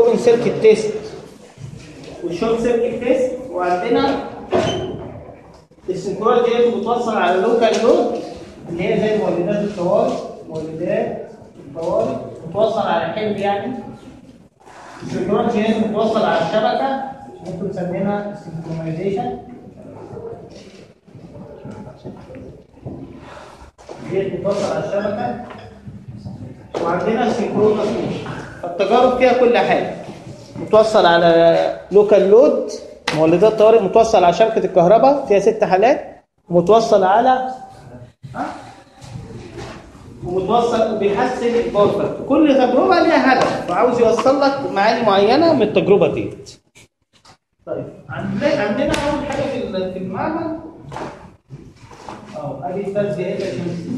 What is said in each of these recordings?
الاوبن سيركت تيست والشورت سيركت تيست وعندنا السنكرونال جينيتور بتوصل على لوكال لود اللي هي زي مولدات الطوارئ مولدات الطوارئ بتوصل على حمل يعني السنكرونال جينيتور بتوصل على الشبكه ممكن نسميها سنكرونايزيشن دي بتوصل على الشبكه وعندنا السنكرونال التجارب فيها كل حاجه متوصل على لوكال لود مولدات طوارئ متوصل على شبكه الكهرباء فيها ست حالات ومتوصل على ها؟ ومتوصل وبيحسن الباور كل تجربه ليها هدف وعاوز يوصل لك معاني معينه من التجربه ديت طيب عندنا عندنا اول حاجه في ال- في المعمل اه ادي التزيين هي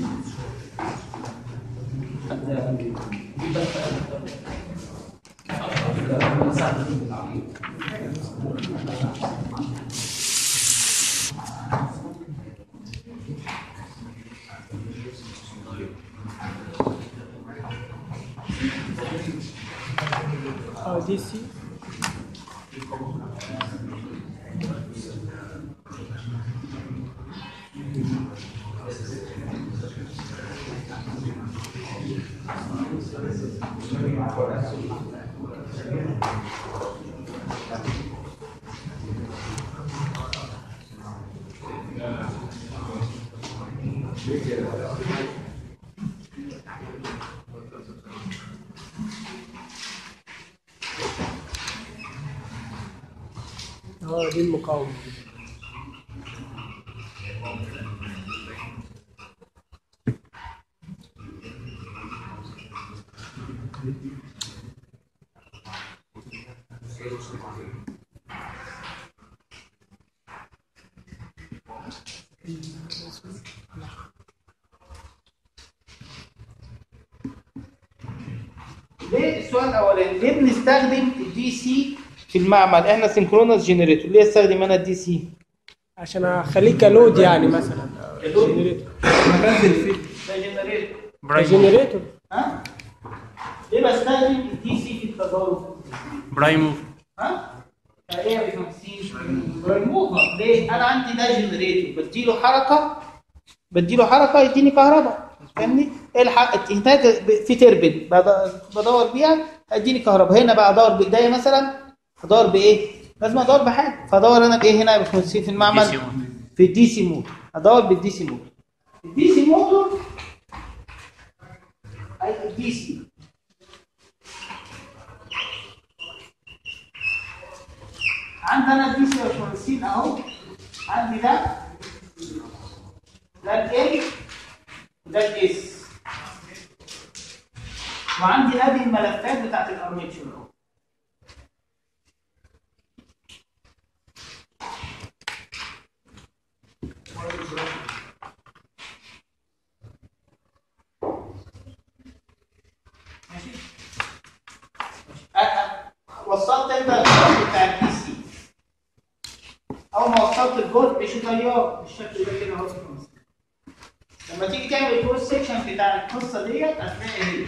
اه دي سي اه دي المقاومة ليه السؤال الاولاني ليه بنستخدم الدي سي في المعمل احنا سينكرونس جنريتور ليه استخدم انا الدي سي عشان اخليه كلود يعني مثلا كلود؟ جنريتور بنزل فيه ده جنريتور جنريتور ها ليه بستخدم الدي سي في التجارب برايمو ها ايه ب 50 بريموفر ليه انا عندي ده جنريتور بديله حركه بديله حركه يديني كهرباء فاهمني الحق هناك في تربن بد- بدور بيها هيديني كهرباء هنا بقى ادور بايديا مثلا ادور بايه لازم ادور بحاجه فادور انا بايه هنا يا باشمهندسين في المعمل دي سي مود. في الدي سي مود ادور بالدي سي مود الدي سي موتور اي الدي سي عندنا الدي سي يا باشمهندسين اهو عندي ده ده ال وده الاس وعندي ادي الملفات بتاعت الارميتشر اهو ماشي أ- أ- وصلت انت الجهد بتاع البي سي اول ما وصلت الجهد مش تيار بالشكل ده كده اهو لما تيجي تعمل الكروس سيكشن بتاع القصه ديت هتلاقي هي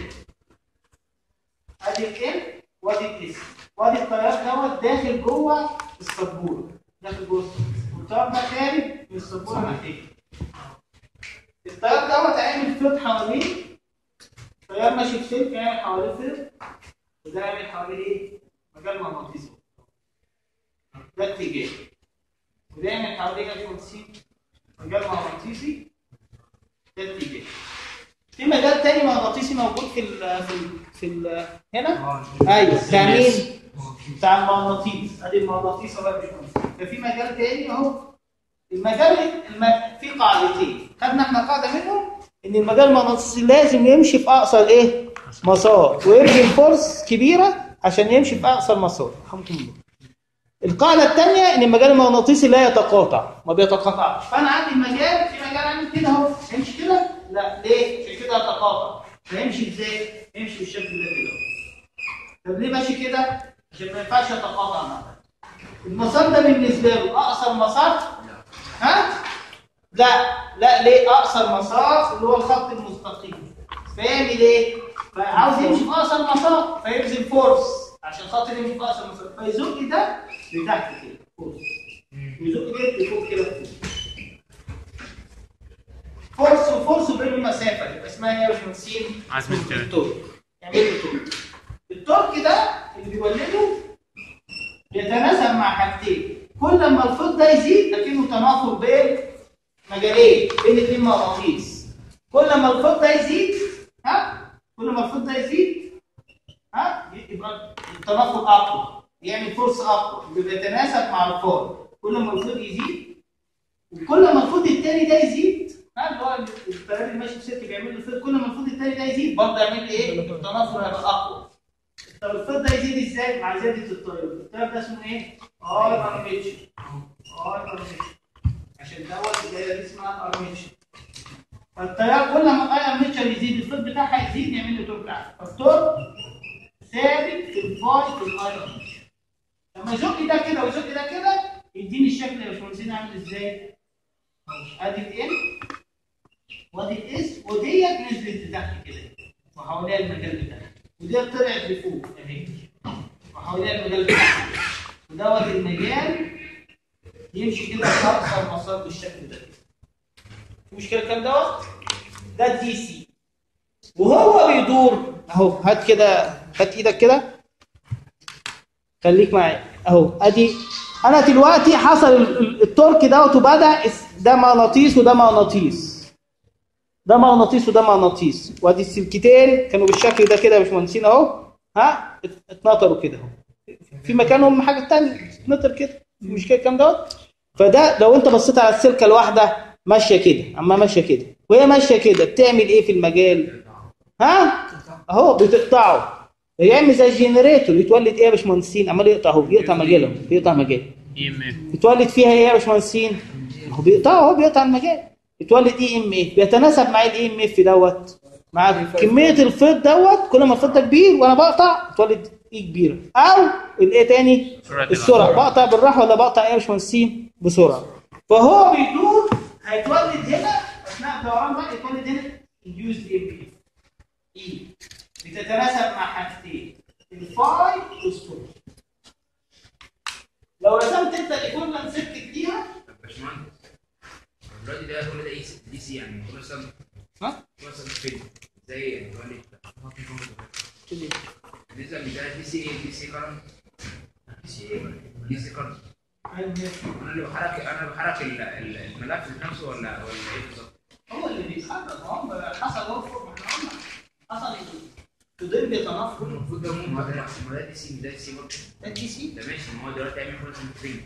ادي ال وادي الاس وادي التيار دوت داخل جوه السبوره داخل جوه السبوره والتيار ده خارج من السبوره ناحيه التيار دوت هيعمل فيلد حواليه التيار ماشي في سلك هيعمل حواليه فيلد وده هيعمل حواليه ايه؟ مجال مغناطيسي ده اتجاه وده يعمل حواليه الفونسي مجال مغناطيسي ده اتجاه في مجال تاني مغناطيسي موجود في ال في ال في ال هنا ايوه بتاع مين؟ بتاع المغناطيس ادي المغناطيس اهو يا باشمهندس ده في مجال تاني اهو المجال الم... في قاعدتين خدنا احنا قاعده منهم ان المجال المغناطيسي لازم يمشي في اقصر ايه؟ مسار ويبذل فورس كبيره عشان يمشي في اقصر مسار الحمد لله القاعده الثانيه ان المجال المغناطيسي لا يتقاطع ما بيتقاطعش فانا عندي المجال في مجال عندي كده اهو يمشي كده لا ليه عشان كده يتقاطع فيمشي ازاي يمشي بالشكل ده كده اهو. طب ليه ماشي كده عشان ما ينفعش يتقاطع مع ده. المسار ده بالنسبه له اقصر مسار ها لا لا ليه اقصر مسار اللي هو الخط المستقيم فيعمل ايه فعاوز يمشي في اقصر مسار فيبذل فورس عشان خاطر يمشي في اقصر مسافه فيزق ده لتحت كده فورس يزق ده لفوق كده فوق فورس وفورس بينهم مسافه يبقى اسمها ايه يا باشمهندسين؟ عزم التورك. التورك يعمل له تورك التورك ده اللي بيولده يتناسب مع حاجتين كل ما الخيط ده يزيد اكنه تنافر بين مجالين بين اثنين مغناطيس كل ما الخيط ده يزيد ها كل ما الخيط ده يزيد ها يبقى التنافر اقوى يعمل فورس اقوى بيتناسب مع الفار كل ما الخيط يزيد وكل ما الخيط التاني ده يزيد ها اللي هو التيار اللي ماشي بسلك بيعمل له خيط كل ما الخيط التاني ده يزيد برضه يعمل لي ايه؟ التنافر هيبقى اقوى طب الخيط ده يزيد ازاي؟ مع زياده التيار التيار ده اسمه ايه؟ اي ارميتشر اي ارميتشر عشان دوت الدايره دي اسمها ارميتشر فالتيار كل ما الاي ارميتشر يزيد الخيط بتاعها يزيد يعمل له تورك اعلى فالتورك ثابت في الفاي في الاي ارميتشر لما يزق ده كده ويزق ده كده يديني الشكل يا باشمهندسين عامل ازاي؟ ادي الام وادي الاس وديت نزلت لتحت كده وحواليها المجال بتاعها وديت طلعت لفوق اهي وحواليها المجال بتاعها ودوت المجال يمشي كده في اقصر مسار بالشكل ده في مشكله الكلام دوت ده الدي سي وهو بيدور اهو هات كده هات ايدك كده خليك معايا اهو ادي انا دلوقتي حصل ال- ال- التورك دوت وبدا اس- ده مغناطيس وده مغناطيس ده مغناطيس وده مغناطيس وادي السلكتين كانوا بالشكل ده كده يا باشمهندسين اهو ها ات- اتنطروا كده اهو في مكانهم حاجه ثانيه اتنطر كده في مشكله الكلام دوت فده لو انت بصيت على السلكه الواحده ماشيه كده اما ماشيه كده وهي ماشيه كده بتعمل ايه في المجال ها اهو بتقطعه يعمل زي الجنريتور يتولد ايه يا باشمهندسين عمال يقطع اهو بيقطع مجاله بيقطع مجال اي ام اف يتولد فيها ايه يا باشمهندسين هو بيقطعه هو بيقطع المجال يتولد اي ام اف بيتناسب مع الاي ام اف دوت مع كميه الفيض دوت كل ما الفيض ده كبير وانا بقطع يتولد اي كبيره او الايه تاني سرعة السرعه بقطع بالراحه ولا بقطع ايه يا باشمهندسين بسرعه فهو بيدور هيتولد هنا اثناء الدوران ده يتولد هنا اليوز ام اف اي بتتناسب مع حاجتين الفاي والسرعه لو رسمت انت الايكويفالنت سيركت ليها باشمهندس دلوقتي ده كل ده اي دي سي يعني كل سنه ها كل سنه فين زي يعني بالنسبه لده دي سي ايه دي سي كرنت دي سي ايه دي سي كرنت انا اللي بحرك انا بحرك ال- ال- الملف نفسه ولا ولا ايه بالظبط؟ هو اللي بيتحرك هو حصل هو فوق ما احنا قلنا حصل تضرب تنافر المفروض ده مو ما ده ما ده دي سي ده دي سي برضه ده دي سي ده ماشي ما هو دلوقتي هيعمل كل سنه فين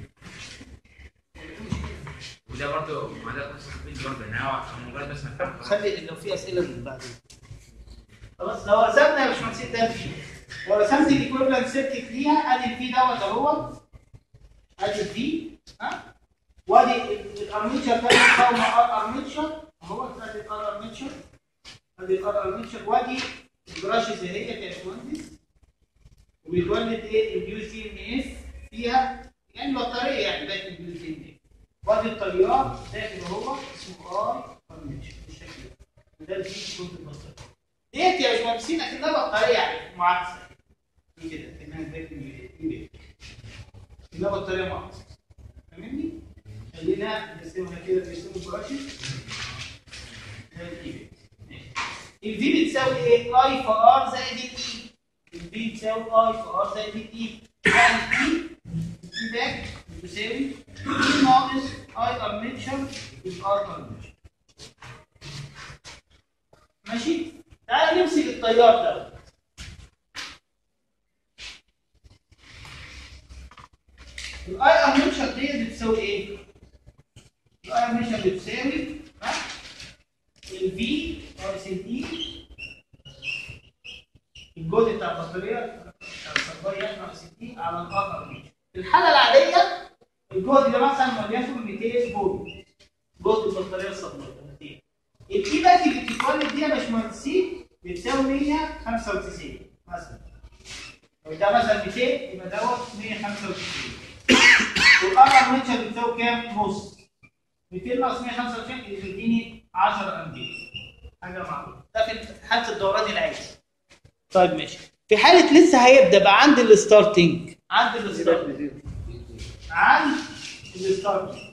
وده برضه ما ده كل سنه فين برضه يعني هو مجرد بس ما يفهم خلي لو في اسئله من بعدين خلاص لو رسمنا يا باشمهندس ده في لو رسمت الايكويفالنت سيركت ليها ادي الفي دوت اهو ادي الفي ها وادي ال- الارميتشر ده مقاومه ار ارميتشر اهو ادي الار ارميتشر ادي الار ارميتشر وادي البراشز اهي يا باشمهندس وبيتولد ايه اليو سي ام اس فيها يعني بطاريه يعني داخل اليو سي ام اس وادي التيار داخل اهو اسمه اي ارميتشر بالشكل ده وده الفي كود البطاريه ديت يا باشمهندسين اكنها بطاريه يعني معاكسه دي كده كانها داخل الايباك كانها بطاريه معاكسه فاهمني؟ خلينا نرسمها كده نرسم البراشز ده الايباك الفي بتساوي ايه؟ اي في ار زائد الاي الفي بتساوي اي في ار زائد الاي يعني الفي الفيباك بتساوي اي ناقص اي ارميتشر في ار ارميتشر ماشي؟ تعال نمسك التيار ده الاي ارميتشر دي بتساوي ايه؟ الاي ارميتشر بتساوي ها؟ الفي ناقص الاي الجهد بتاع البطاريه بتاع الصبايه ناقص الاي على الار ارميتشر الحاله العاديه الجهد ده مثلا وليكن 200 فولت جهد البطاريه الصبايه 200 الاي باك اللي بتتولد دي يا باشمهندسين بتساوي 195 مثلا لو ده مثلا 200 يبقى دوت 195 والار ارميتشر بتساوي كام؟ نص 200 ناقص 195 يديني 10 امبير حاجه معقوله ده في حاله الدوران العادي طيب ماشي في حاله لسه هيبدا بقى عند الستارتنج عند الستارتنج عند الستارتنج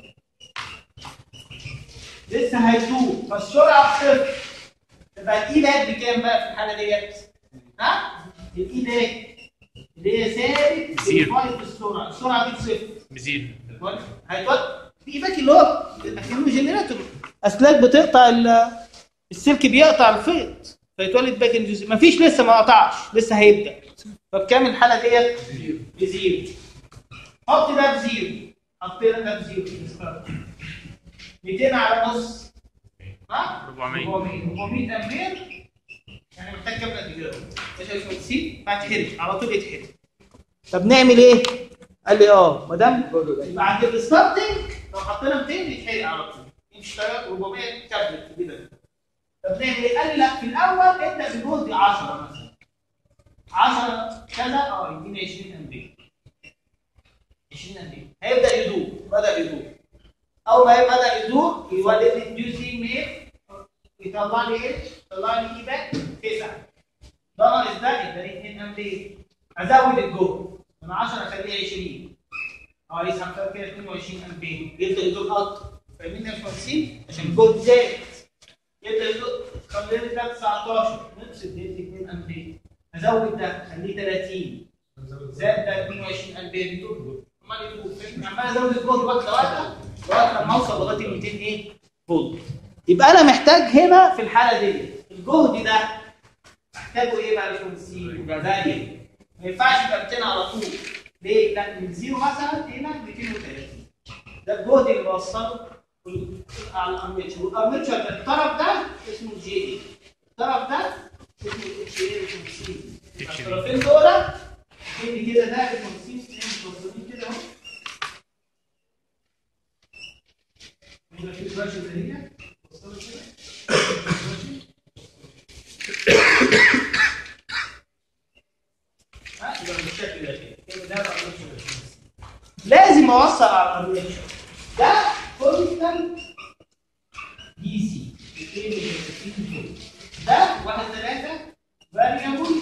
لسه هيدوب فالسرعه بصفر تبقى الاي باك بكام بقى في الحاله ديت؟ ها؟ الاي باك اللي هي ثابت زيرو. بالفايف السرعه السرعه دي بصفر بزيرو هيتوقف في باك اللي هو كانه جنريتور اسلاك بتقطع ال- السلك بيقطع الخيط فيتولد باك انديوز مفيش لسه ما قطعش لسه هيبدا فبكام الحاله ديت؟ بزيرو حط ده بزيرو حطينا ده بزيرو 200 على نص ها؟ 400. 400 400 امبير يعني محتاج كام قد كده؟ 50 فهتحرق على طول يتحرق طب نعمل ايه؟ قال لي اه ما دام يبقى عند الستارتنج لو حطينا 200 يتحرق على طول يمشي طيارة 400 تابلت كده طب نعمل ايه؟ قال لي لا في الاول ابدا بجهد 10 مثلا 10 كذا اه يديني 20 امبير 20 امبير هيبدا يدور بدا يدور اول ما بدا يدور يولد لي انديوسينج ميل يطلع لي ايه؟ يطلع لي اي باك 9 ده ناقص ده يبقى لي 2 امبير ازود الجهد من 10 اخليه 20 اه يسحب فيها كده 22 امبير يبدا يدور اكتر فاهمين يا باشمهندسين؟ عشان الجهد زاد يبدا يدور خليني ده 19 نقص اديت 2 امبير ازود ده خليه 30 زاد ده 22 امبير يدور امال يدور فاهم؟ عمال ازود الجهد واحده واحده لغايه لما اوصل لغايه ال 200 ايه؟ فولت يبقى انا محتاج هنا في الحاله دي الجهد ده محتاجه ايه بقى يا باشمهندسين؟ يبقى فاريبل ما ينفعش يبقى 200 على طول ليه؟ لا من زيرو مثلا هنا 230 ده الجهد اللي بوصله وال- على الارمتشر والارمتشر ده الطرف ده اسمه الجي اي الطرف ده اسمه الاتش اي HA. الطرفين دول كده كده ده الكونسيس متوصلين كده اهو يبقى في الفرشه اللي هي وصلت كده ها يبقى بالشكل ده كده كده ده الارمتشر لازم اوصل على الارمتشر ده كونستانت دي سي ده واحد ثلاثة فاريبل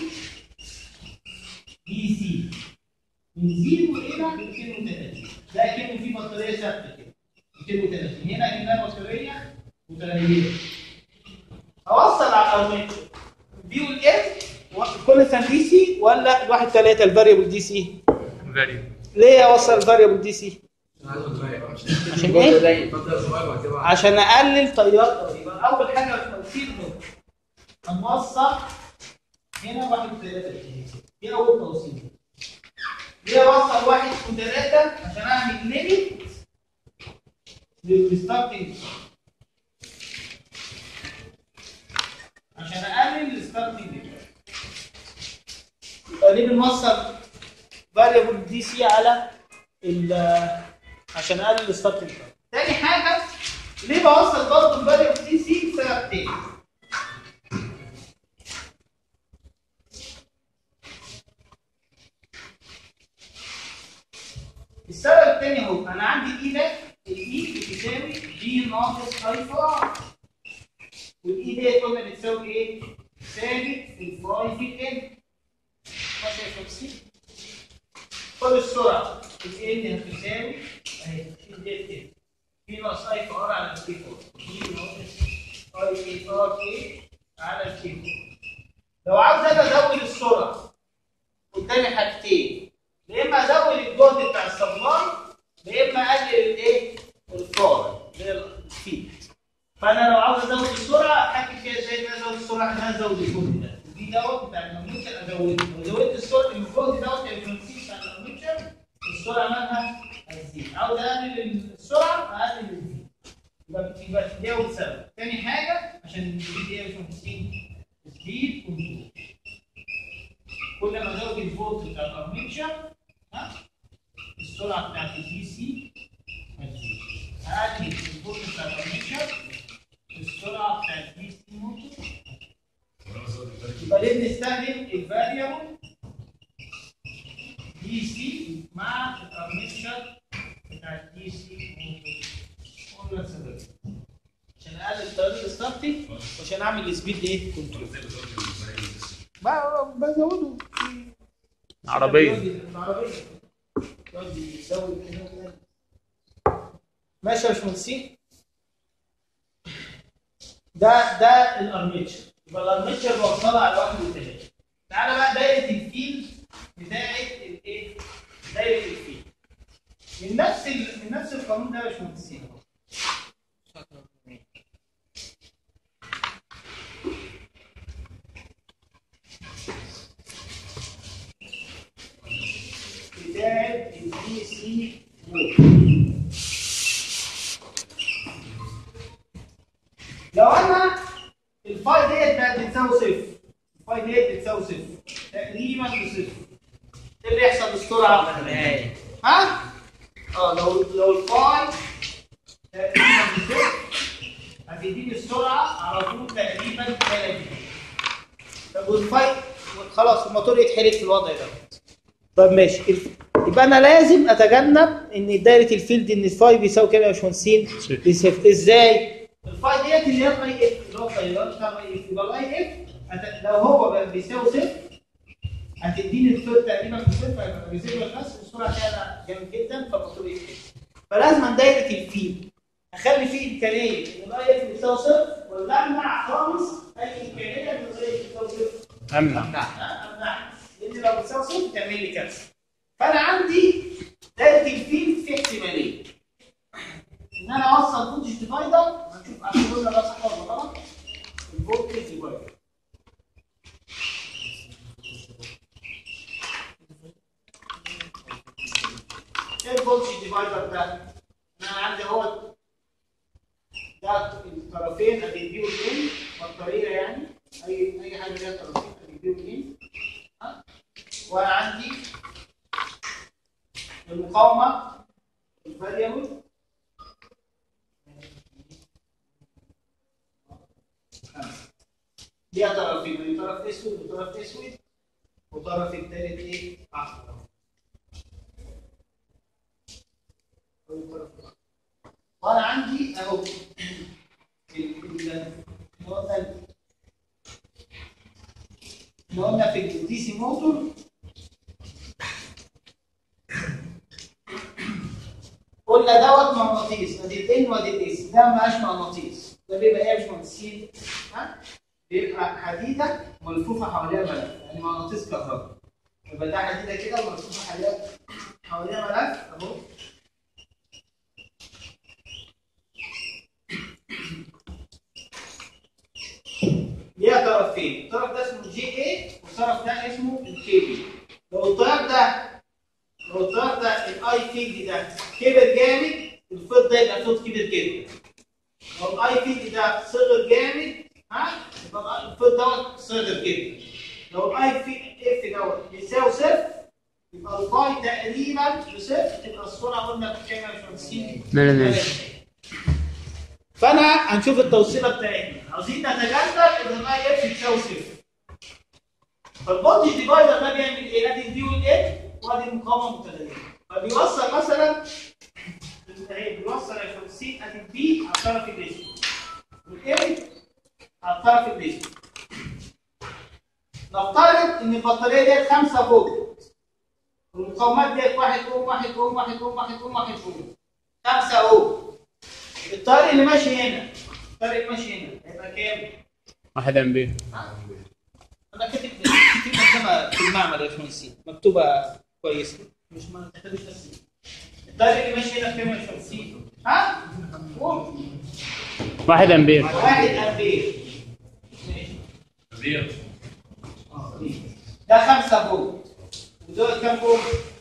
دي سي من زيرو إلى 230 ده كأنه في بطارية ثابتة كده 230 هنا كأنها بطارية متغيرة أوصل على الأرمتشر دي والإف كونستانت دي سي ولا الواحد ثلاثة الفاريبل دي سي فاريبل ليه أوصل الفاريبل دي سي؟ عشان إيه؟ عشان اقلل تيار يبقى اول حاجه التوصيل هو هنوصل هنا واحد وثلاثة دي اول توصيل ليه اوصل واحد وثلاثة عشان اعمل ليميت للستارتنج عشان اقلل الستارتنج يبقى ليه بنوصل فاريبل دي سي على ال عشان اقلل الستارتنج تاني حاجه ليه بوصل برضه الفاريبل دي سي بسبب تاني السبب الثاني هو انا عندي الاي باك الاي بتساوي جي ناقص الفا ار والاي ديت قلنا بتساوي ايه؟ ثابت في الفاي في الان ماشي يا شمسي خد السرعه الان هتساوي اهي ديت كده في ناقص اي في ار على الكي 4 في ناقص اي في ار ايه على الكي 4 لو عاوز انا ازود السرعه قدامي حاجتين يا اما ازود الجهد بتاع السبلاي يا اما اقلل الايه الفار اللي هي الفيد فانا لو عاوز ازود السرعه احكي فيها ازاي ان انا ازود السرعه ان انا ازود الجهد ده دي دوت بتاع الممكن ازوده لو زودت السرعه الجهد دوت الفرنسي بتاع الممكن السرعه مالها هتزيد عاوز اقلل السرعه اقلل الفيد يبقى يبقى دي اول سبب تاني حاجه عشان الفيد ايه يا باشمهندسين سبيد كنترول كل ما ازود الفولت بتاع الارميتشر ها السرعه بتاعت الدي سي هتزيد اقلل الفولت بتاع الارميتشر السرعه بتاعت الدي سي موتور يبقى ليه بنستخدم الفاريبل دي سي مع الارميتشر بتاع الدي سي موتور قلنا السبب عشان اقلل طريق الستارتنج وعشان اعمل سبيد ايه كنترول بقى بزوده عربية. العربيه يقعد يسوي كده ماشي يا باشمهندسين ده ده الارميتشر يبقى الارميتشر موصله على واحد واثنين تعالى بقى دايره الفيل بتاعه الايه؟ دايره الفيل من نفس ال... من نفس القانون ده يا باشمهندسين بتاعه الدي سي لو انا الفاي ديت بقت بتساوي صفر الفاي ديت بتساوي صفر تقريبا بصفر ايه اللي يحصل بالسرعه؟ ها؟ اه لو لو الفاي تقريبا بصفر هتديني السرعه على طول تقريبا 30 طب والفاي خلاص الموتور يتحرك في الوضع ده طب ماشي الف- يبقى انا لازم اتجنب ان دايره الفيلد ان الفاي بيساوي كام يا باشمهندسين؟ صفر. بصفر ازاي؟ الفاي ديت اللي هي الاي اف اللي هو التيار بتاع الاي اف يبقى الاي اف هت- لو هو بقى بيساوي صفر هتديني الفيلد تقريبا بصفر هيبقى بيساوي بس والسرعه تعلى جامد جدا فالموتور يتحرك فلازم دايره الفيلد اخلي فيه امكانيه ان الاي اف بيساوي صفر ولا امنع خالص اي امكانيه ان الاي اف بيساوي صفر امنع امنع لان لو بتساوي صفر تعمل لي كارثه فانا عندي دايره الفيل في احتماليه ان انا اوصل فولتج ديفايدر هنشوف عشان قلنا ده صح ولا غلط الفولتج ديفايدر ايه الفولتج ديفايدر ده؟ انا عندي اهو ده الطرفين ادي بي والان بطاريه يعني اي اي حاجه ليها طرفين ادي بي والان ها؟ وانا عندي المقاومه الفاريبل ليها طرفين يعني طرف اسود وطرف اسود وطرف الثالث ايه؟ احمر أو الطرف الأحمر. وانا عندي اهو ال- ال- إحنا قلنا احنا قلنا في الدي سي موتور قلنا دوت مغناطيس ادي الان وادي الاس ده ما بقاش مغناطيس ده بيبقى ايه يا باشمهندسين؟ ها؟ بيبقى حديده ملفوفه حواليها ملف يعني مغناطيس كهرباء يبقى ده حديده كده ملفوفه حواليها حواليها ملف اهو ليها طرفين الطرف ده اسمه جي اي والطرف ده اسمه الكي بي لو الطرف ده لو الطرف ده الاي فيلد ده كبر جامد الفيلد ده يبقى فيلد كبير جدا لو الاي فيلد ده صغر جامد ها يبقى الفيلد دوت صغر جدا لو الاي في اف دوت بيساوي صفر يبقى الفاي تقريبا بصفر تبقى السرعه قلنا بكام يا باشمهندسين؟ مليون فانا هنشوف التوصيله بتاعتنا عاوزين نتجنب ان الاي اف تساوي صفر فالفولتج ديفايدر ده بيعمل ايه؟ ادي الدي والان وادي المقاومه متغيره فبيوصل مثلا اهي بيوصل يا 50 ادي البي على الطرف الاسود والان على الطرف الاسود نفترض ان البطاريه ديت 5 فولت والمقاومات ديت 1 اوم 1 اوم 1 اوم 1 اوم 1 اوم 5 اوم الطريق اللي ماشي هنا الطريق اللي ماشي هنا هيبقى كام؟ واحد امبير انا كاتب كاتب مكتوبه في المعمل يا باشمهندس مكتوبه كويسه مش ما تحتاجش تفسير الطريق اللي ماشي هنا كام يا باشمهندس؟ ها؟ قول واحد امبير واحد امبير ماشي آه، دي. ده 5 فولت ودول كام فولت؟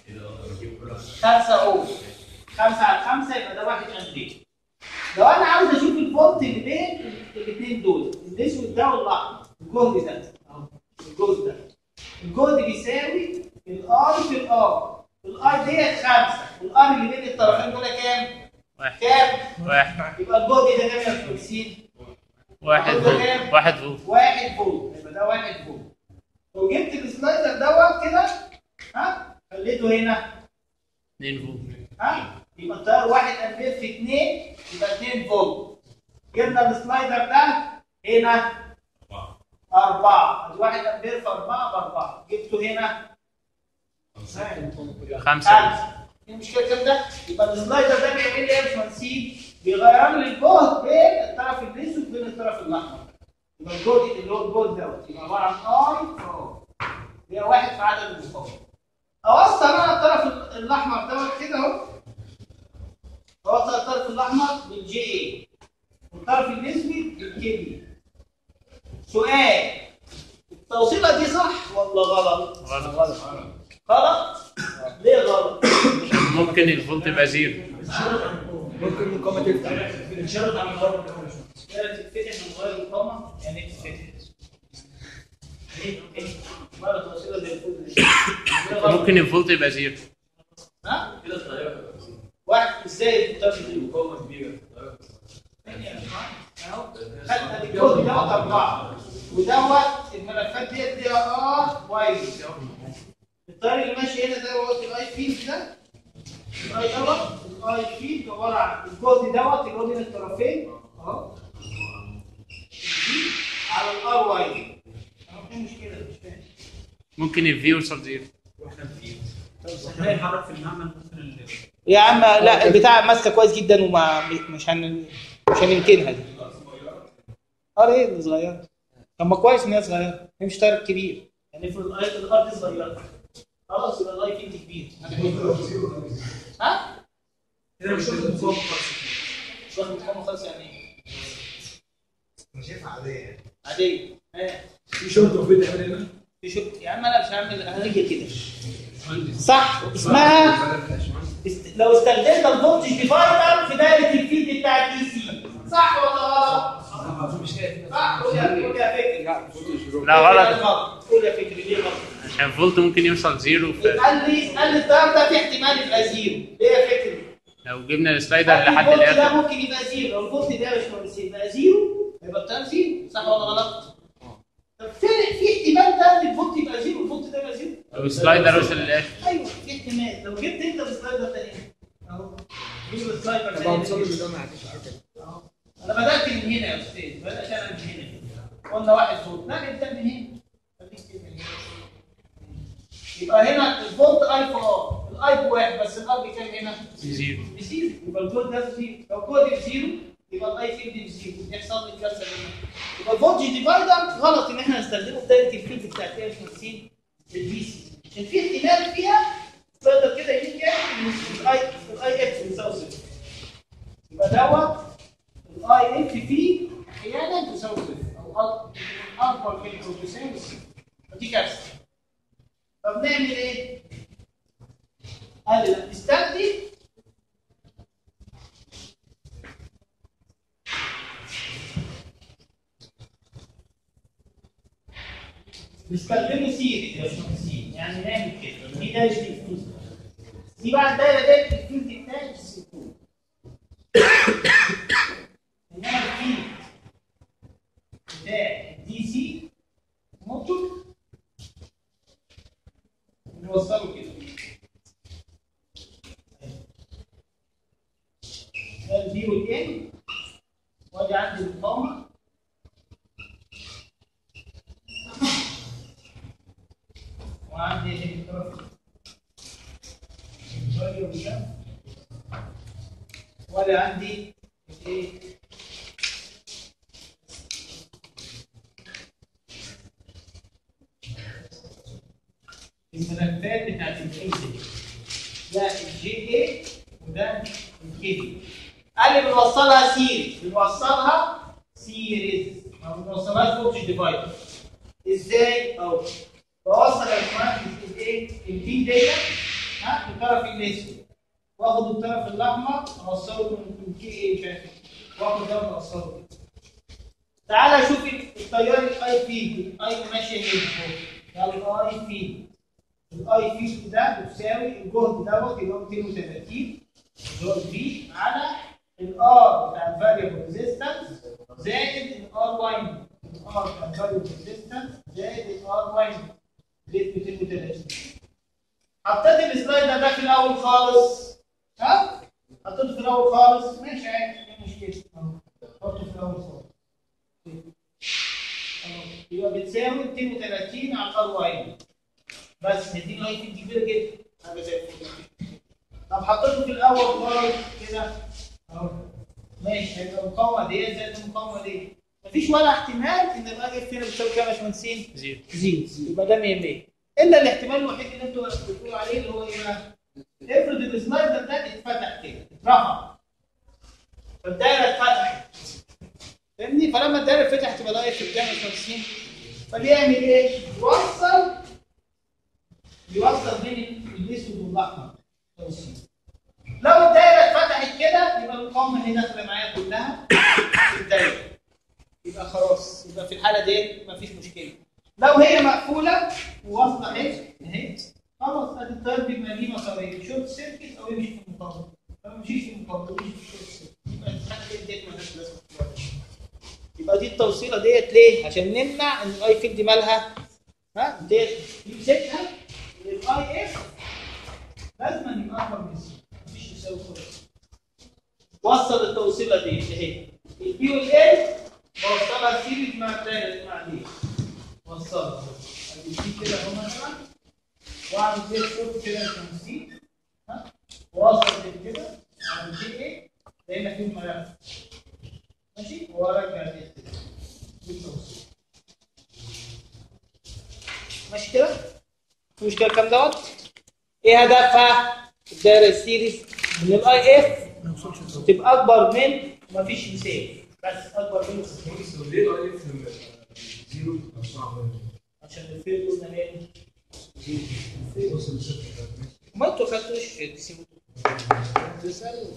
5 اوم 5 على 5 يبقى ده 1 امبير لو انا عاوز اشوف الفولت اللي بين الاثنين دول الاسود ده والاحمر الجهد ده اهو الجهد ده الجهد بيساوي الاي في الار الاي ديت 5 والار اللي بين الطرفين دول كام؟ واحد كام؟ واحد يبقى الجهد ده كام يا باشمهندسين؟ واحد فولت واحد فولت واحد فولت يبقى ده واحد فولت لو جبت السلايدر دوت كده ها خليته هنا اثنين فولت ها يبقى التيار 1 امبير في 2 يبقى 2 فولت جبنا السلايدر ده هنا 4 ادي 1 امبير في 4 ب 4 جبته هنا خمسة خمسة المشكلة كام ده؟ يبقى السلايدر ده بيعمل لي ايه يا باشمهندسين؟ بيغير لي الجهد بين الطرف الاسود وبين الطرف الاحمر. يبقى الجهد اللي هو الجهد دوت يبقى عبارة عن اي فار. هي واحد في عدد المقاومة. اوصل انا الطرف الاحمر دوت كده اهو. اوصل الطرف الاحمر بالجي اي. والطرف الاسود بالكي بي. سؤال التوصيلة دي صح ولا غلط؟ غلط غلط؟ ليه غلط؟ ممكن الفولت يبقى زيرو ممكن المقاومه تفتح بنشرط على الغرب لا تتفتح من غير المقاومة يعني ايه تتفتح؟ ليه؟ ايه؟ مرة توصيلة زي الفل دي. ليه غلط؟ ممكن الفولت يبقى زيرو ها؟ واحد ازاي بتعمل دي؟ مقاومه كبيره اهو خدنا الكود دوت اربعة ودوت الملفات ديت دي ار واي الطريق اللي ماشي هنا ده هو الاي فيلد ده الاي دوت الاي فيلد عباره عن الكود دوت اللي هو بين الطرفين اهو دي على الار واي اهو ايه المشكله مش فاهم ممكن الفي يوصل زيرو هيتحرك في المعمل ممكن ال- يا عم لا البتاع ماسكه كويس جدا وما مش هن مش هنمكنها دي اه ايه اللي صغيره طب ما كويس ان هي صغيره هي مش طارق كبير يعني افرض الاي الارض دي صغيره خلاص يبقى الاي فيلد كبير ها؟ كده مش لازم مقاومه خالص مش واخد مقاومه خالص يعني ايه؟ انا شايفها عاديه عاديه ها في شرطه وفي تعمل هنا في شو يا عم انا مش هعمل هنيجي كده صح اسمها است... لو استخدمت الفولتج ديفايدر في دايره الفيلد بتاع الدي سي صح ولا غلط؟ صح قول يا قول يا فكري لا غلط قول يا فكري ليه غلط؟ عشان الفولت ممكن يوصل زيرو ف... قال لي قال لي التيار ده في احتمال يبقى زيرو ليه يا فكري؟ لو جبنا السلايدر لحد الفولت ده الاخر ممكن يبقى زيرو لو الفولت ده مش مهندس يبقى زيرو يبقى التيار زيرو صح ولا غلط؟ طب فين في احتمال ده ان الفولت يبقى زيرو والفولت ده يبقى زيرو؟ لو السلايدر وصل للاخر ايوه في احتمال لو جبت انت السلايدر ده هنا اهو جيب السلايدر ده طبعا هنا مصمم كده. ده ما عادش عارف أهو. انا بدات من هنا يا استاذ بدات انا من هنا قلنا واحد فولت لا انت من هنا خليك كده من هنا. يبقى هنا الفولت اي في ار الاي بواحد بس الار بكام هنا؟ زيرو بزيرو يبقى الكود ده بزيرو لو الكود بزيرو يبقى الاي فيلد بزيرو يحصل لي الكارثه هنا يبقى الفولتج ديفايدر غلط ان احنا نستخدمه في دايره الفيلد بتاعت ايه يا باشمهندسين؟ البي سي عشان في احتمال فيها تقدر كده يجي كام الاي الاي اف بيساوي صفر يبقى دوت الاي اف في احيانا تساوي صفر او أك- اكبر من او تساوي صفر فدي كارثه طب نعمل ايه؟ قال لي لا نستخدم نستخدمه سيري يا باشمهندسين يعني نعمل كده دي دايره الفلوس دي بقى الدايره ديت الفيلد بتاعي السيكون انما الفيلد بتاع الدي سي موتور نوصله كده ده البي والان وادي عندي المقاومه وعندي هنا الطرف الفاليو ده ولا عندي ايه الملفات بتاعت الجي دي ده الجي اي وده الكي دي قال لي بنوصلها سيريز بنوصلها سيريز ما بنوصلهاش فولتج ديفايدر ازاي اهو بوصل يا باشمهندس الايه البي ديت ها بالطرف الاسود واخد الطرف الاحمر اوصله من كي ايه مش عارف إيه. واخد ده واوصله كده تعالى شوف التيار الاي بي الاي ماشيه هنا ده الاي بي الاي بي ده بتساوي الجهد دوت اللي هو 230 اللي هو الفي على الار بتاع الفاريبل ريزيستنس زائد الار واين الار بتاع الفاريبل ريزيستنس زائد الار واين زائد 230 حطيت السلايدر ده في الاول خالص ها حطيته في الاول خالص ماشي عادي ايه المشكله أهو. حطه في الاول خالص أهو. يبقى بتساوي 230 على الار واين بس هديني الاي فيلد كبيره جدا حاجه زي الفل طب حطيته في الاول باي كده اهو ماشي هيبقى المقاومه دي زائد المقاومه دي مفيش ولا احتمال ان الاي اف هنا بتساوي كام يا باشمهندسين؟ زيرو زيرو يبقى ده 100 100 الا الاحتمال الوحيد اللي انتوا بتقولوا عليه اللي هو ايه بقى؟ افرض السلايدر ده اتفتح كده اترفع فالدايره اتفتحت فاهمني؟ فلما الدايره اتفتحت تبقى الاي اف بتعمل 50 فبيعمل ايه؟ يوصل يوصل بين الاسود والاحمر توصيل لو الدايره اتفتحت كده يبقى المقاومه اللي داخله معايا كلها في الدايره يبقى خلاص يبقى في الحاله دي مفيش مشكله لو هي مقفوله وواصله اهي اهي خلاص ادي التيار بيبقى ليه مسارين شورت سيركت او يمشي في المقاومه فما يمشيش في المقاومه يمشي في الشورت سيركت يبقى الحاله دي مالهاش لازمه يبقى دي التوصيله ديت ليه؟ عشان نمنع ان الاي فيلد مالها ها ديت يمسكها الاي اف لازم يبقى اكبر من السي مفيش يساوي خالص وصل التوصيله دي اهي البي والال بوصلها سيريز مع الدايره مع دي وصلها ادي دي كده اهو مثلا واعمل زي الشوط كده 50 ها واوصل دي كده اعمل دي ايه لان فيهم ملف ماشي وارجع دي كده دي التوصيل ماشي كده في مشكله كام دوت ايه هدفها الدايره السيريز ان الاي اف تبقى اكبر من مفيش مثال بس اكبر من بص ليه الاي اف زيرو صعب عشان الفيل قلنا مين بص الست ما انتوا خدتوش تسيبوا تسالوا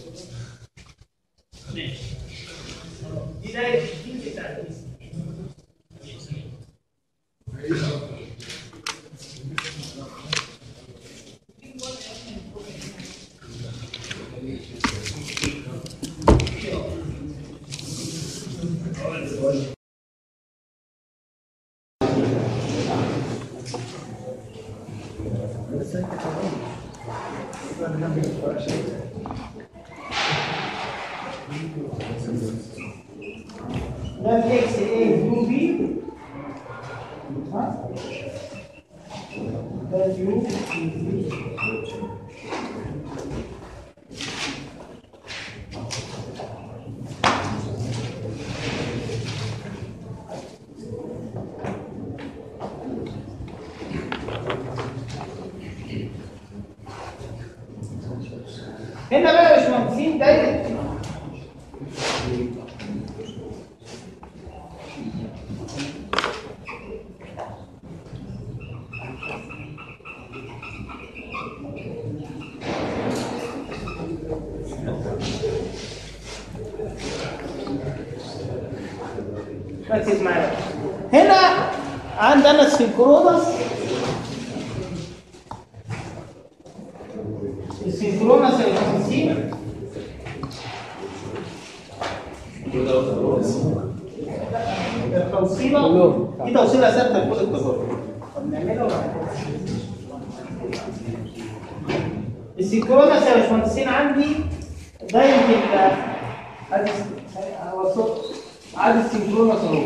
ماشي دي دايره الجين بتاع الجسم ده الاكس اي يو بي ها ده يو بي هنا بقى يا باشمهندسين دايره ركز معايا هنا عندنا السينكرونس السينكرونس الخمسين التوصيلة دي توصيلة ثابتة لكل التجارب طب نعملها ولا نعملها؟ السينكرونس يا باشمهندسين عندي دايرة ال ادي وصلت عدد السينكرونس اهو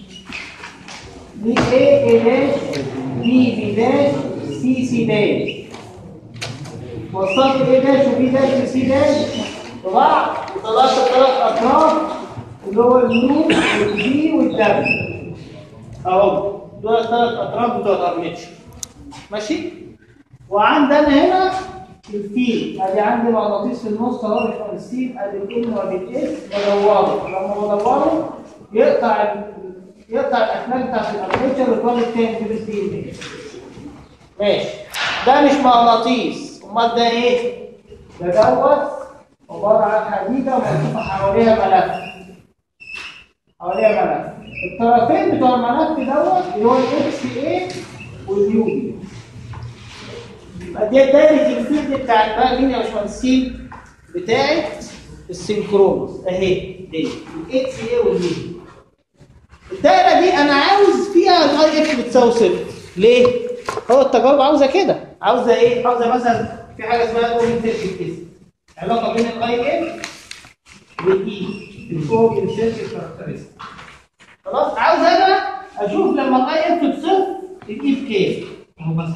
دي A A داش B B داش C C داش وصلت A داش و B داش و C داش ببعض وطلعت الثلاث اطراف اللي هو اليو والبي والدبليو اهو دول الثلاث اطراف بتوع الارميتشر ماشي وعندنا هنا الفيل ادي عندي مغناطيس في النص اهو مش مهندسين ادي الام وادي الاس بدوره لما بدوره يقطع ال- يقطع الاكمال بتاعت الارميتشر ويتولد تاني في الدي ان ايه ماشي ده مش مغناطيس امال ده ايه؟ ده دوت عباره عن حديده ملفوفه حواليها ملف حواليها ملف الطرفين بتوع الملف دوت اللي هو الاكس اي واليو بي يبقى دي دايره الفيلد بتاع بقى مين يا باشمهندسين بتاعت السينكرونس اهي دي الاكس اي واليو الدايره دي انا عاوز فيها الاي اف بتساوي صفر ليه؟ هو التجارب عاوزه كده عاوزه ايه؟ عاوزه مثلا في حاجه اسمها اوبن سيركت تيست علاقه بين الاي اف والاي الاوبن سيركت كاركترستيك خلاص عاوز انا اشوف لما الاي اف بصفر الاي بكام اهو مثلا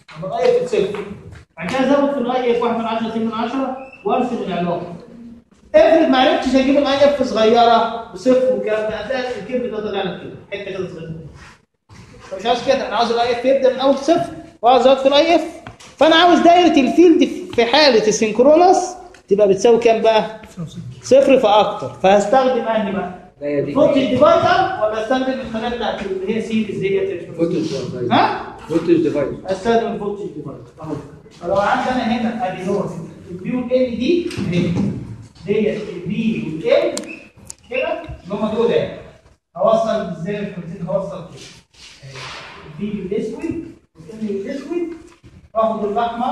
طب الاي اف صفر بعد كده ازود في الاي اف 1 من 10 2 من 10 وارسم العلاقه افرض ما عرفتش اجيب الاي اف صغيره بصفر والكلام ده هتلاقي الكيرف ده طلع لك كده حته كده صغيره فمش عاوز كده انا عاوز الاي اف يبدا من اول صفر وعاوز ازود في الاي اف فانا عاوز دايره الفيلد في حاله السينكرونس تبقى بتساوي كام بقى؟ صفر فاكتر فهستخدم انهي بقى؟ لا دي فولتج ديفايدر ولا استخدم القناه بتاعت اللي هي سيريز ديت فولتج ديفايدر ها؟ فولتج ديفايدر استخدم الفولتج ديفايدر اهو فلو عندي انا هنا ادي هو البي والال دي اهي ديت البي والال كده اللي هم دول اهي هوصل ازاي الكونتين هوصل كده اهي. البي بالاسود والال بالاسود واخد الاحمر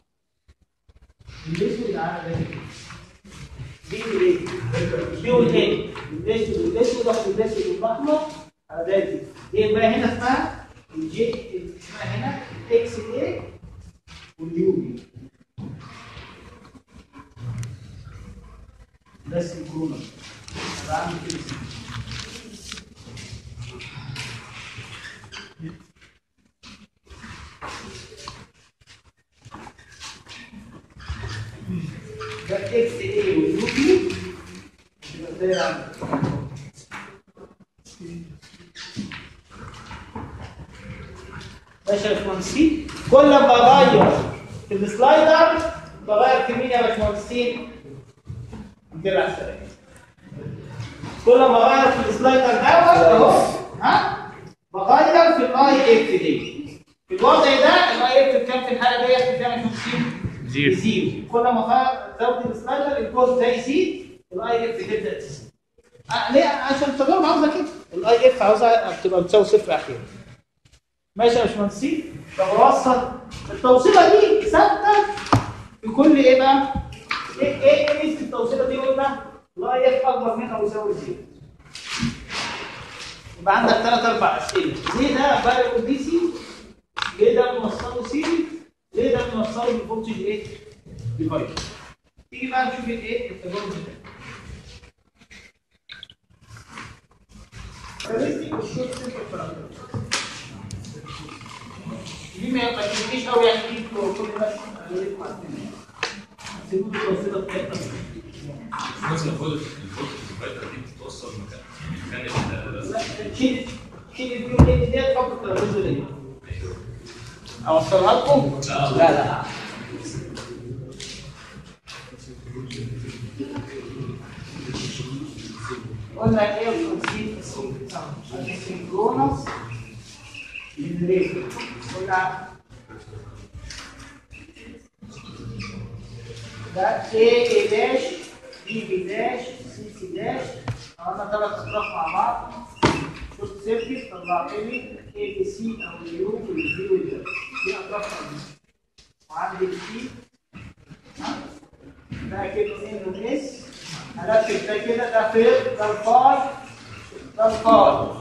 الاسود على ده كده دي بالايه؟ دي والايه؟ الاسود والاسود واخد الاسود والاحمر على ده كده دي بقى هنا اسمها الجي اسمها هنا اكس اي واليو بي بس الكورونا انا عامل كده ده اكس اي واليو بي يبقى زي عندك ماشي يا باشمهندسين كل ما اغير في السلايدر بغير في مين يا باشمهندسين؟ الحمد لله على السلامة كل ما اغير في السلايدر دوت اهو ها بغير في الاي اف دي في الوضع ده الاي اف بكام في الحاله ديت بكام يا باشمهندسين؟ زيرو. بزيرو كل ما غير- زود السلايدر الكود ده يزيد الاي اف تبدا تزيد آه، ليه عشان التجارب عاوزه كده الاي اف عاوزها بتبقى بتساوي صفر احيانا ماشي يا باشمهندسين طب اوصل التوصيله دي ثابته في كل ايه بقى؟ ايه ايه ايه ميزه التوصيله دي قلنا؟ لا اف اكبر من او يساوي زيرو يبقى عندك ثلاث اربع اسئله ليه ده فاريبل دي سي؟ ليه ده بنوصله سيري؟ ليه ده بنوصله بالفولتج ايه؟ ديفايدر تيجي بقى نشوف الايه؟ التجارب بتاعتنا Characteristic of short circuit parameter. دي ما يقدمنيش قوي يعني دي كل بس هجيبكم عارفين سيبوا لي التوصيله بتاعتنا مثلا الفولت الفولت الفايتر دي بتوصل مكان مكان ال- لا، شيل شيل البيو دي ديت حط الترابيزه دي اوصلها لكم لا لا قلنا ايه التوصيل السينكرونس جنريتور قلنا ده A A داش B B داش C C داش عملنا ثلاث اطراف مع بعض شفت سيركت طلعت لي A B C او اليو والبي والداش دي اطراف رئيسية. وعندي السي ده كده ان واس هركب ده كده ده فير ده الفاي ده الفاي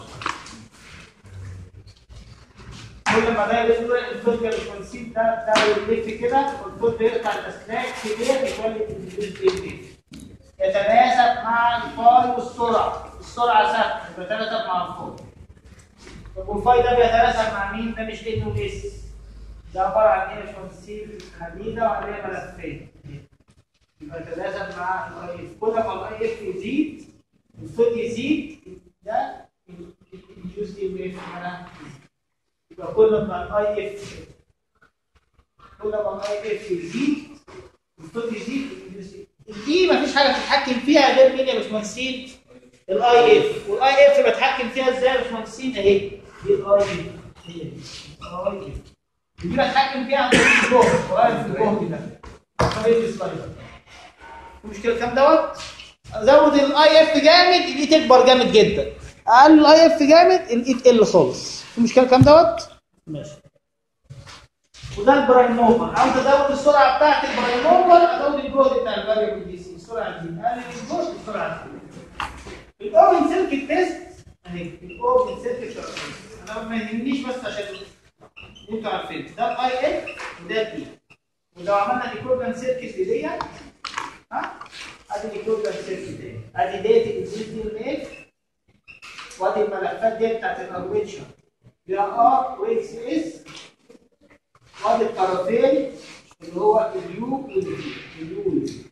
كل ما ده يلف الفوت الكونسيب ده ده يلف كده والفوت بيقطع الاسلاك كبير يولد الفيلد يتناسب مع الفاي والسرعه السرعه ثابته بيتناسب مع الفاي طب والفاي ده بيتناسب مع مين ده مش ان واس ده عباره عن ايه يا باشمهندسين حديده وعليها ملفين يبقى يتناسب مع الاي اف كل ما الاي اف يزيد الصوت يزيد ده الجزء اللي في المناخ يبقى كل ما الاي اف كل ما الاي اف يزيد الصوت يزيد الجزء دي مفيش حاجه تتحكم فيها غير مين يا باشمهندسين الاي اف والاي اف بتحكم فيها ازاي يا باشمهندسين اهي دي الاي اف هي دي الاي اف دي بتحكم فيها عن طريق الجهد وغير في الجهد ده عن طريق السلايدر المشكله كام دوت زود الاي اف جامد الاي تكبر جامد جدا اقل الاي اف جامد الاي تقل خالص في مشكله كام دوت ماشي وده البرايم موفر عاوز ازود السرعه بتاعت البرايم موفر ازود الجهد بتاع الفاريبل دي سي السرعه دي اقلل الجهد السرعه دي الاوبن سيركت تيست اهي الاوبن سيركت تيست انا ما يهمنيش بس عشان انتوا عارفين ده الاي اف وده الاي ولو عملنا الايكوفالنت سيركت ديت ها ادي الايكوفالنت سيركت دي ادي ديت الاكزيت دي الاف وادي الملفات دي بتاعت الاربيتشر فيها ار واكس اس وادي الطرفين اللي هو اليو والفي اليو والفي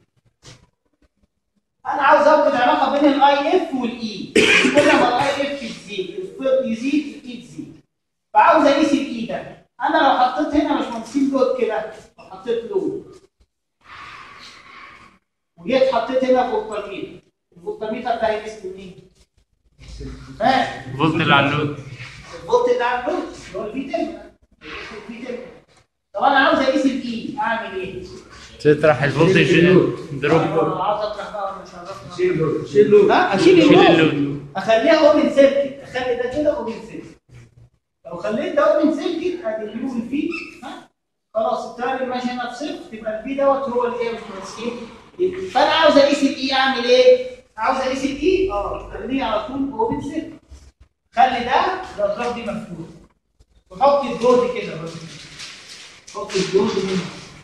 انا عاوز اوجد علاقه بين الاي اف والاي كل ما الاي اف تزيد الفيض يزيد الاي تزيد فعاوز اقيس الاي ده انا لو حطيت هنا مش مهندسين لود كده لو حطيت لود وجيت حطيت هنا فولتميتر الفولتميتر ده هيقيس منين؟ ها فولت اللي على اللود الفولت اللي على اللود اللي هو الفي تيرمينال الفي تيرمينال طب انا عاوز اقيس الاي اعمل ايه؟ تطرح الفولتج دروب أنا عاوز اطرح بقى ولا مش هعرف شيل له ها اشيل شيل اللود اللود اخليها اوبن سيركت اخلي ده كده اوبن سيركت لو خليت ده اوبن سيركت ادي اليو والفي ها خلاص التيار اللي ماشي هنا بصفر تبقى البي دوت هو الايه مش ايه فانا عاوز اقيس الاي اعمل ايه؟ عاوز اقيس الاي اه خليه على طول اوبن سيركت خلي ده الاطراف دي مفتوحه وحط الجهد كده بس حط الجهد هنا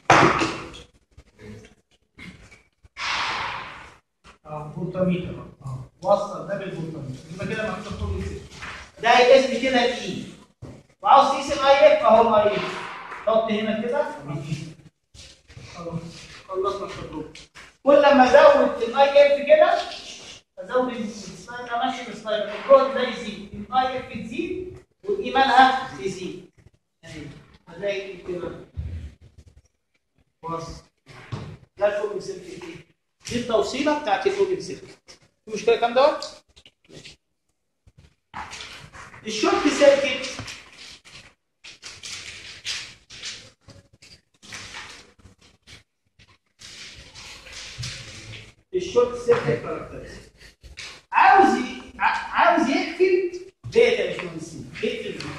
اه فولتميتر اه وصل ده بالفولتميتر يبقى كده مفتوح طول السلك ده هيقيس لي كده الاي وعاوز تقيس الاي اف اهو الاي اف حط هنا كده خلاص خلصنا التجربه كل ما ازود الاي اف كده ازود السلايد امشي السلايد الجهد ده يزيد الاي اف تزيد والاي مالها تزيد اهي هتلاقي كده وصل ده الاوبن سيركت دي التوصيله بتاعت الاوبن سيركت في مشكله كام دوت الشورت سيركت الشورت سيركت كاركترستيك عاوز ي- ع- عاوز يقفل داتا يا باشمهندسين يقفل هنا.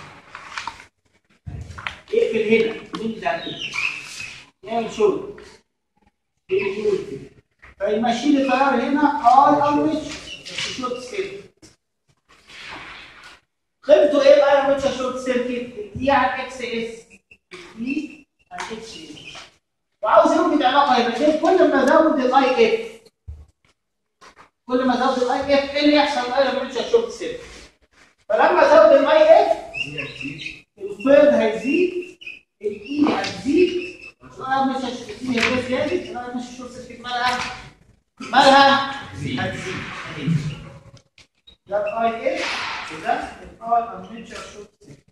يقفل هنا مين ده ايه يعمل شورت يقفل كده فيمشي لي تيار هنا اي ام اتش بس شورت سيركت قيمته ايه الاي ام اتش شورت سيركت دي على اكس اس دي على اكس اس وعاوز يوجد علاقه يبقى دي كل ما ازود الاي اف كل ما ازود الاي اف ايه اللي يحصل الاي ام اتش شورت سيركت فلما ازود الاي اف الفيض هيزيد الاي هتزيد الاي ام اتش الاي هيبقى زياده الاي ام اتش شورت سيركت مالها مالها هتزيد اهي ده الاي اف وده الاي ام اتش شورت سيركت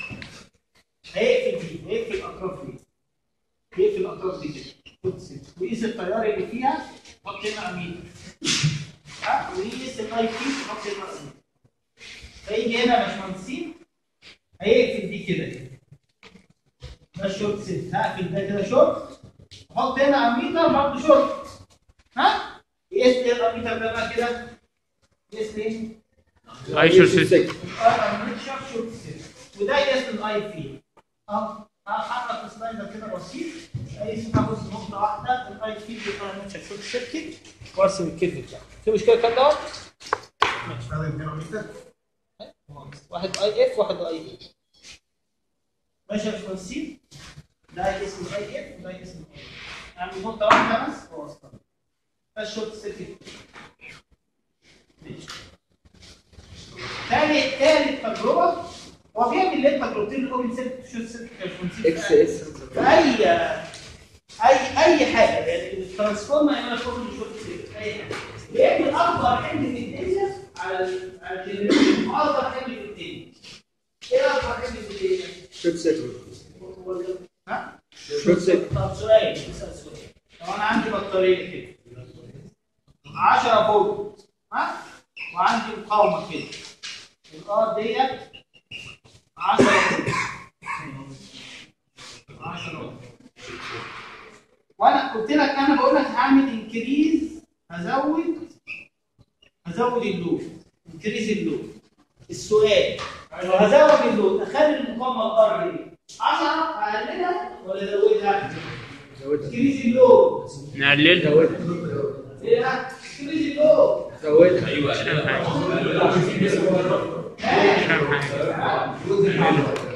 هيقفل دي هيقفل الاطراف دي هيقفل الاطراف دي كده شورت سيركت ويقيس التيار اللي فيها حط هنا اميتر ها ويقيس الاي بي حط هنا اميتر فيجي هنا يا باشمهندسين هيقفل دي كده ده الشورت سيركت هقفل ده كده شورت احط هنا اميتر برضه شورت ها يقيس لي الاميتر ده بقى كده يقيس لي ايه؟ اي شورت سيركت وده يقيس الاي بي اه هحرك السلايدر كده بسيط اقيس هاخد نقطه واحده الاي بي بيبقى ماتش شورت سيركت وارسم الكيرف بتاعه في مشكله كده دوت واحد اي اف واحد اي اي ماشي يا باشمهندسين ده اسمه الاي اف وده اسمه الاي يعني نقطه واحده بس واسطه ده الشورت سيركت ماشي تاني تالت تجربه هو بيعمل ليه تجربتين الاوبن سيركت شورت سيركت يا باشمهندسين اكس اس في اي اي اي حاجه يعني الترانسفورمر يعمل شغل شورت سيركت اي حاجه بيعمل اكبر حمل في الدنيا على ال- على الجنريشن واصغر حمل في الدنيا ايه اكبر حمل في الدنيا؟ شوت سيركت هو ال- ها؟ شوت سيركت طب سؤال اسال سؤال لو انا عندي بطاريه كده 10 فولت ها وعندي مقاومه كده الار ديت 10 فولت 10 فولت وانا قلت لك انا بقول لك هعمل انكريز هزود هزود اللود انكريز اللود السؤال لو هزود اللود اخلي المقاومه الار دي 10 اقللها ولا ازودها؟ زودها انكريز اللود نقللها زودها ايه ده؟ انكريز اللود زودها ايوه مش فاهم حاجه مش فاهم حاجه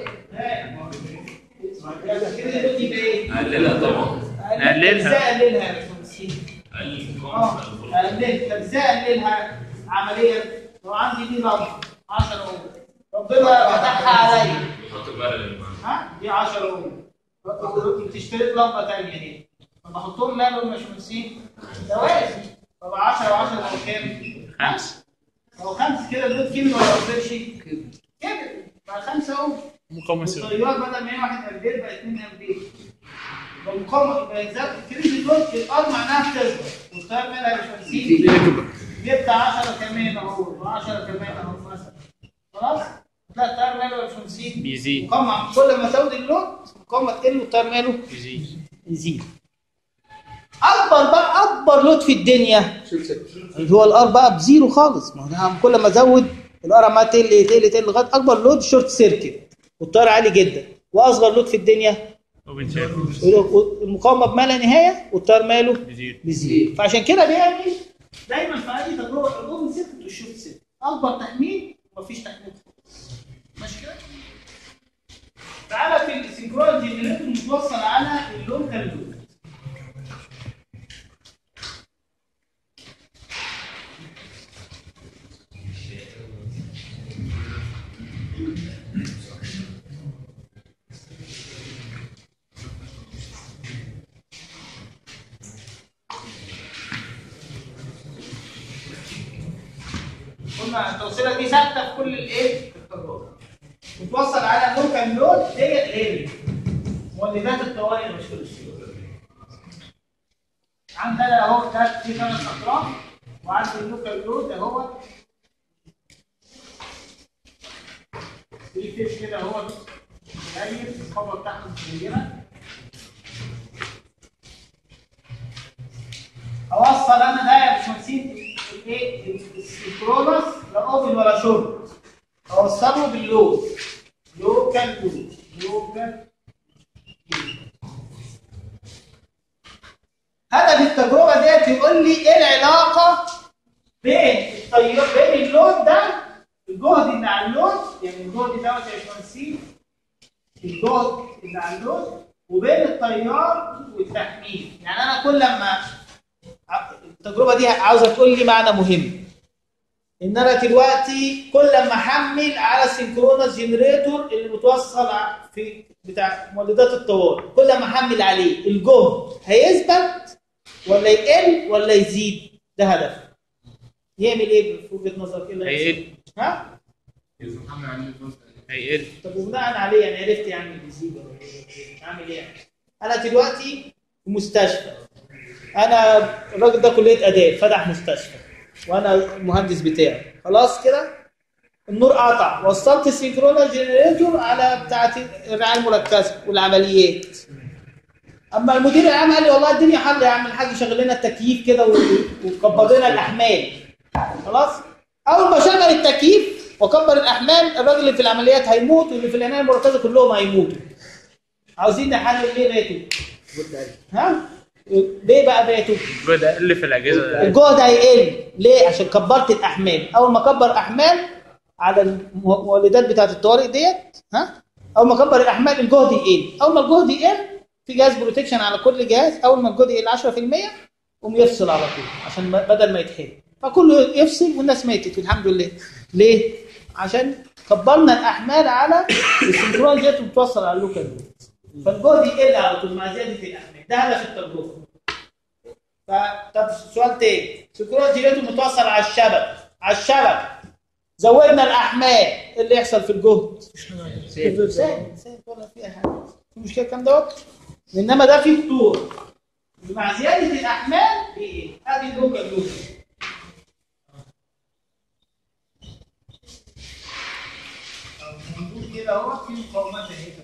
انكريز اللود يبقى ايه؟ قللها طبعا نقللها. ازاي اقللها يا باشمهندسين؟ قلل اه الكونس قللت طب ازاي اقللها عمليا لو عندي دي لمبه 10 اوم ربنا فتحها عليا حط بقى للمعنى ها دي 10 اوم بتشتري لمبه ثانيه دي فبحطهم ماله المشمسين توازي طبعا 10 و10 لو كام؟ خمسة لو خمسه كده دول كيلو ولا كبرش؟ كده بقى خمسه اهو مقاومة سوداء التيار بدل ما هي 1 امبير بقى 2 امبير يبقى المقاومه يبقى يتزاد كريز لود الار معناها بتكبر والتيار مالها مش 50 جبت 10 كمان اهو 10 كمان اهو مثلا خلاص لا التيار ماله مش 50 بيزيد مقاومه كل ما تزود اللود المقاومه تقل والتيار ماله بيزيد يزيد اكبر بقى اكبر لود في الدنيا شوف ست اللي هو الار بقى بزيرو خالص ما هو ده كل ما ازود الار عمال تقل تقل تقل لغايه اكبر لود شورت سيركت والتيار عالي جدا واصغر لود في الدنيا اوبن سيركت المقاومه بما لا نهايه والتيار ماله بيزيد بزيرو فعشان كده بيعمل دايما في اي تجربه الاوبن سيركت والشورت سيركت اكبر تحميل ومفيش تحميل خالص ماشي كده تعالى في السنكرون جنريتور متوصل على اللوكال لود قلنا التوصيله دي ثابته في كل الايه؟ في التجربه. متوصل على لوكال لود ديت ايه؟ مولدات الطوارئ مش كل شيء. عندنا اهو ده في ثلاث اطراف وعندي اللوكال لود اهو في فيش كده اهو قليل الخبر بتاعته صغيره اوصل انا ده يا باشمهندسين الايه الكرونس لا اوبن ولا شورت اوصله باللود لوكال لود لوكال هدف التجربه ديت يقول لي ايه العلاقه بين التيار بين اللود ده الجهد اللي على اللود يعني الجهد دوت يا باشمهندسين الجهد اللي على اللود وبين التيار والتحميل يعني انا كل ما التجربه دي عاوزه تقول لي معنى مهم ان انا دلوقتي كل ما احمل على السنكرونس جنريتور اللي متوصل ع- في بتاع مولدات الطوارئ كل ما احمل عليه الجهد هيثبت ولا يقل ولا يزيد ده هدف يعمل ايه في وجهه نظرك ايه اللي هيحصل؟ هيقل ها هيقل طب وبناء عليه انا عرفت يعني بيزيد ولا إيه؟ اعمل ايه يعني؟ انا دلوقتي في مستشفى انا الراجل ده كليه اداب فتح مستشفى وانا المهندس بتاعي خلاص كده النور قطع وصلت السنكرونال جنريتور على بتاعه الرعايه المركزه والعمليات اما المدير العام قال لي والله الدنيا حر يا عم الحاج شغل لنا التكييف كده و- وكبر لنا الاحمال خلاص اول ما شغل التكييف وكبر الاحمال الراجل اللي في العمليات هيموت واللي في العنايه المركزه كلهم هيموتوا عاوزين نحلل ليه باتوا ها ليه بقى باتوا الجهد اقل في الاجهزه الجهد هيقل ليه عشان كبرت الاحمال اول ما كبر احمال على المولدات بتاعه الطوارئ ديت ها اول ما كبر الاحمال الجهد يقل اول ما الجهد يقل في جهاز بروتكشن على كل جهاز اول ما الجهد يقل 10% قوم يفصل على طول عشان ما- بدل ما يتحرق فكله يفصل والناس ماتت والحمد لله ليه عشان كبرنا الاحمال على السنكرون ديت بتوصل على اللوكال لود. فالجهد يقل على طول مع زياده الاحمال ده هدف التجربه فطب سؤال تاني سكرون جيريتو متوصل على الشبك على الشبك زودنا الاحمال ايه اللي يحصل في الجهد ثابت ثابت ولا في حاجه في مشكله الكلام دوت انما ده فيه خطوره مع زياده الاحمال ايه ادي اللوكا اللوكا موجود كده اهو في مقاومات اهي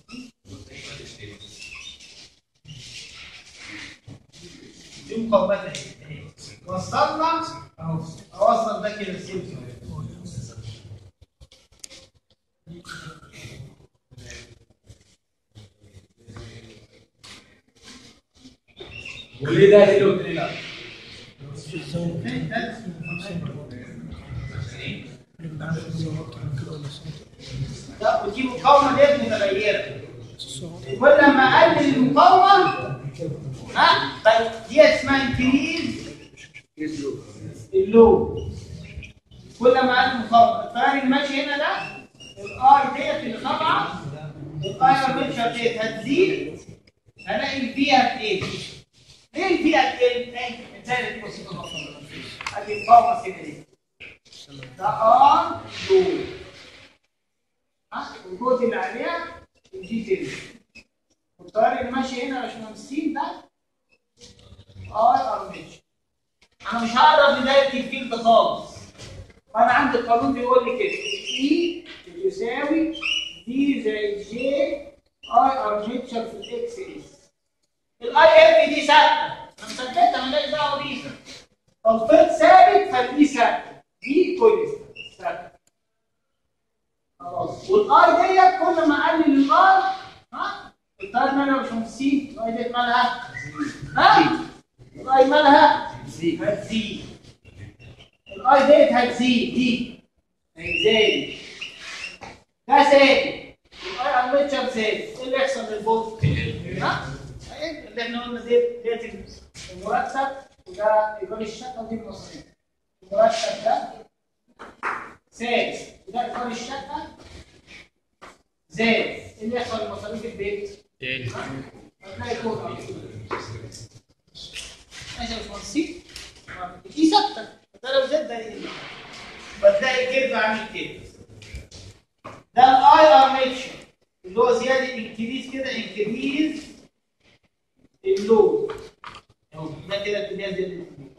دي مقاومات اهي اهي. وصلنا اهو اوصل ده كده السلك وليه ده اللي قلت لي لا ده ودي مقاومه ديت متغيره كل ما اقلل المقاومه ها طيب دي اسمها انكريز اللو كل ما اقلل المقاومه التيار اللي ماشي هنا ده الار ديت اللي طالعه الاي ارميتشر ديت هتزيد هلاقي الفي هتقل ليه الفي هتقل؟ ازاي دي بسيطه خالص ادي الفارماسي دي ده ار لود ها الجهد اللي عليها الجي تيل والتيار اللي ماشي هنا يا باشمهندسين ده اي ارميتشر انا مش هقرب لدايره الفيلد خالص فانا عندي القانون بيقول لي كده اي يساوي دي زي جي اي ارميتشر في الاكس اس الاي اف دي ثابته انا مثبتها مالهاش دعوه بيها الفيلد ثابت فالدي ثابته دي كويس ثابته خلاص والاي ديت كل ما اقلل الاي ها التاير مالها مش 50 الاي ديت مالها ها الاي مالها هتزيد الاي ديت هتزيد دي هيزيد ده ثابت الاي ارميتشر ثابت ايه اللي يحصل للفولت؟ ها؟ ايه اللي احنا قلنا ديت ديت المرتب وده ايجار الشقه ودي المصاريف المرتب ده ثابت وده ايجار الشقه زاد ايه اللي يحصل لمصاريف البيت؟ تاني هتلاقي كود ماشي يا باشمهندسين دي ثابته ده لو زاد ده يقل فتلاقي كيرف عامل كده ده الاي ارميتشر اللي هو زياده انكريز كده انكريز اللود اهو ده كده اتجاه زياده اللود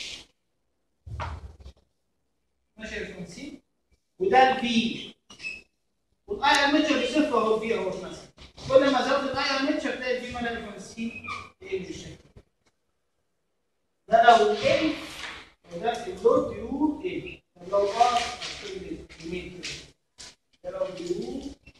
ماشي يا باشمهندسين وده البي والاي ارميتشر بصفر اهو البي اهو مثلا كل ما زود الاي ارميتشر تلاقي البي مالها 50 ايه بالشكل ده لو ال وده اللود يو ال لو ار يمين كده ده لو يو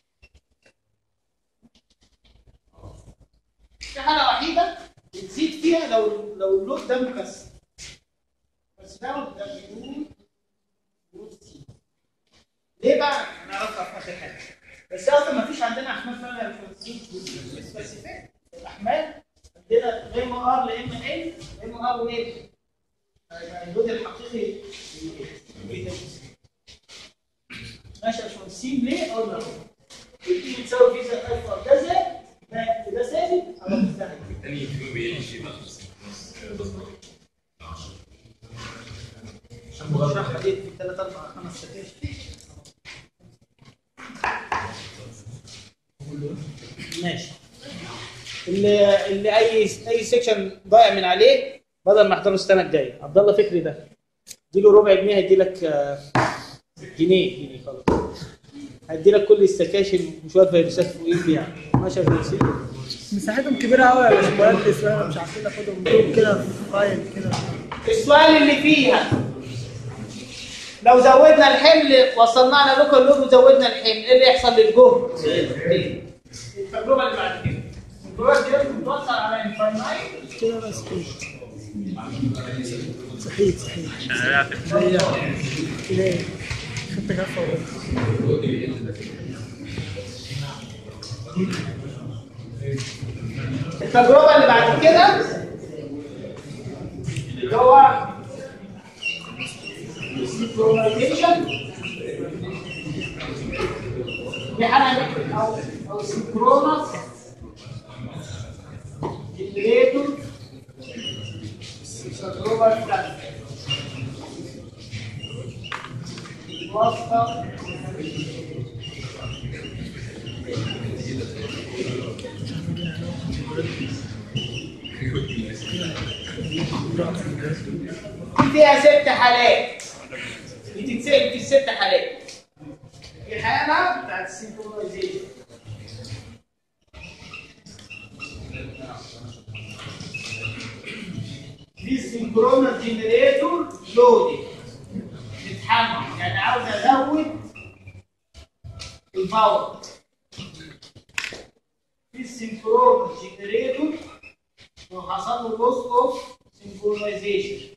في حاجه وحيده بتزيد فيها لو لو اللود ده مكسر بس ده ده يو يو سي ليه بقى؟ هنعرفها في اخر حاجه بس اصلا ما فيش عندنا احمال ثانيه سبيسيفيك الاحمال عندنا غير ار لام ال ام ار و ال يبقى اللود الحقيقي ال ماشي يا باشمهندسين ليه؟ قلنا اهو البي بتساوي فيزا الفا ده زائد ده ده ثابت على مستحيل الثاني فيهم بيمشي بقى بشرحها دي في ثلاث اربع خمس سكاشن ماشي اللي اللي اي اي سيكشن ضايع من عليه بدل ما احضره السنه الجايه عبد الله فكري ده اديله ربع جنيه هيدي لك آه، جنيه جنيه خلاص هيدي لك كل السكاشن وشويه فيروسات فوقيه يعني ماشي يا فيروسين مساحتهم كبيره قوي يا باشمهندس واحنا مش عارفين ناخدهم دول كده في فايل كده السؤال اللي فيها لو زودنا الحمل وصلنا لكم اللود وزودنا الحمل ايه اللي يحصل للجهد؟ التجربه اللي بعد كده التجربه دي بتوصل على انفاينايت كده بس كده صحيح صحيح عشان انا فكرة هي كده خدت كفه وبس. التجربه اللي بعد كده اللي هو synchronization دي حاجه او او synchronous generator التجربه الثانيه واسطه دي فيها ست حالات بتتسال في الست حالات في حاله بتاعت السينكرونايزيشن دي السينكرونال جنريتور لودنج بتتحمل يعني عاوز ازود الباور في السينكرونال جنريتور لو حصل له لوس اوف سينكرونايزيشن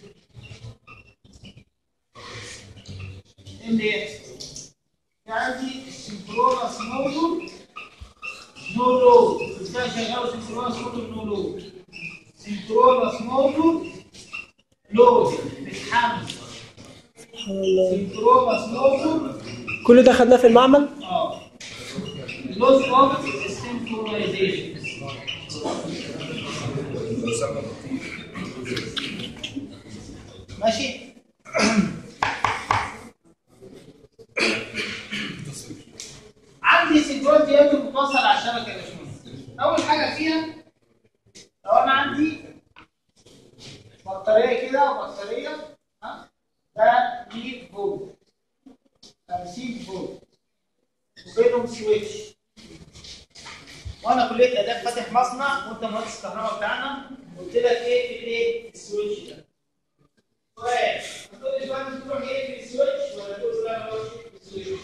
ايه اللي يحصل؟ عندي السينكرونس موتور نو لود ازاي شغال سينكرونس موتور نو لود سينكرونس موتور لود بتحمل سبحان الله سينكرونس موتور كل ده خدناه في المعمل اه لوس اوف سينكرونايزيشن ماشي عندي سيكوال ديت متوصل على الشبكه يا باشمهندس اول حاجه فيها لو انا عندي بطاريه كده وبطاريه ها ده 100 فولت 50 فولت وبينهم سويتش وانا كليه اداب فاتح مصنع وانت مهندس الكهرباء بتاعنا قلت لك ايه في الايه السويتش ده سؤال هتقول لي بقى تروح ايه في السويتش ولا تقول لا ما اروحش في السويتش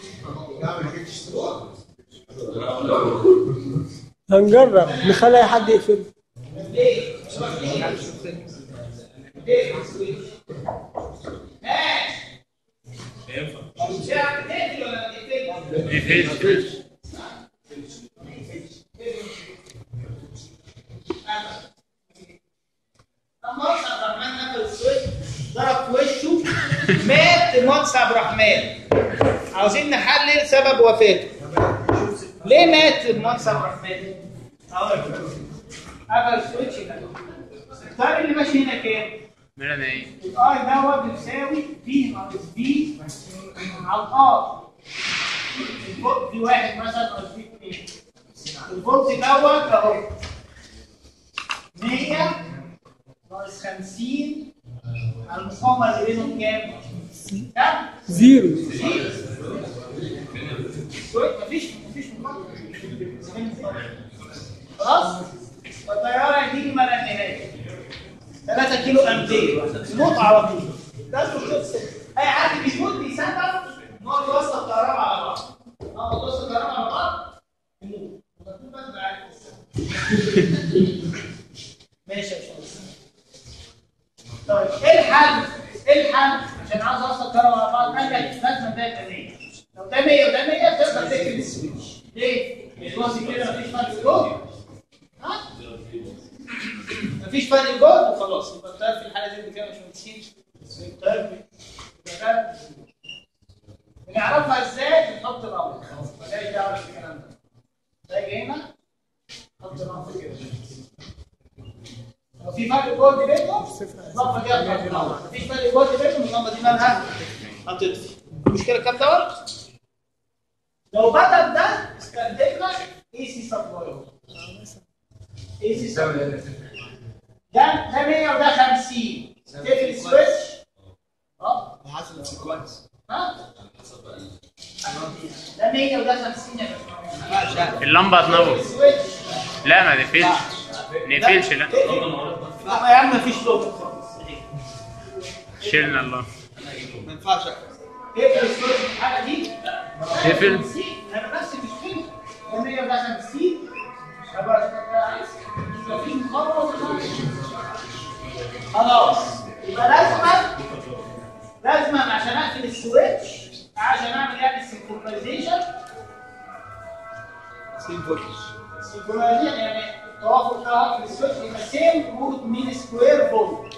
هنجرب نخلي اي حد يقفل ليه؟ ليه؟ ليه في السويتش؟ ها ينفع مش هتقفل ولا ما تقفلش؟ يقفل لما مهندس عبد الرحمن قفل السويتش ضرب في وشه مات المهندس عبد الرحمن عاوزين نحلل سبب وفاته ليه مات المهندس عبد الرحمن؟ اقول لك قفل السويتش ده التايم اللي ماشي هنا كام؟ ميلان ايه الاي دوت بيساوي في ناقص في على الار الفولت في واحد مثلا ناقص في اثنين الفولت دوت اهو 100 ناقص 50 على المقاومه اللي بينهم كام؟ كام؟ زيرو كويس مفيش مفيش مقاومه خلاص؟ فالتيار هتيجي ما لا نهايه 3 كيلو امبير يموت على طول ده القصه اي حد بيموت بيسبب ان هو بيوصل كهرباء على بعض اه بيوصل كهرباء على بعض يموت وتكون بس عارف ماشي يا باشمهندس طيب ايه الحل؟ ايه الحل؟ عشان عاوز اوصل كهرباء على بعض قال لك لازم ده يبقى 100 لو ده 100 وده 100 تقدر تقفل السويتش ليه؟ مش واثق كده مفيش فرق جهد ها؟ مفيش فرق جهد وخلاص يبقى التيار في الحاله دي كده مش مهندسين التيار يبقى ده بنعرفها ازاي بنحط رمل مالهاش دعوه بالكلام ده ده هنا حط رمل كده لو في فرق جهد بينهم اللمبه دي هتطفي مفيش فرق جهد بينهم اللمبه دي مالها هتطفي المشكله كام دوت لو بدل ده استخدمنا اي سي سبلاي اي سي سبلاي ده ده 100 وده 50 تقفل السويتش اه حسب السيكونس ها ده 100 وده 50 يا باشمهندس اللمبه هتنور السويتش لا ما نقفلش نقفلش لا لا يا عم مفيش لوب خالص شيلنا اللمبه ما ينفعش تقفل السويتش في الحاله دي تقفل. انا نفس المشكله ده 100 وده 50 يبقى مفيش مقاومه خلاص يبقى لازم لازم عشان اقفل السويتش عشان اعمل يعني السنكرونايزيشن سين فولتج السنكرونايزيشن يعني التوافق بتاع في السويتش يبقى سيم روت مين سكوير فولت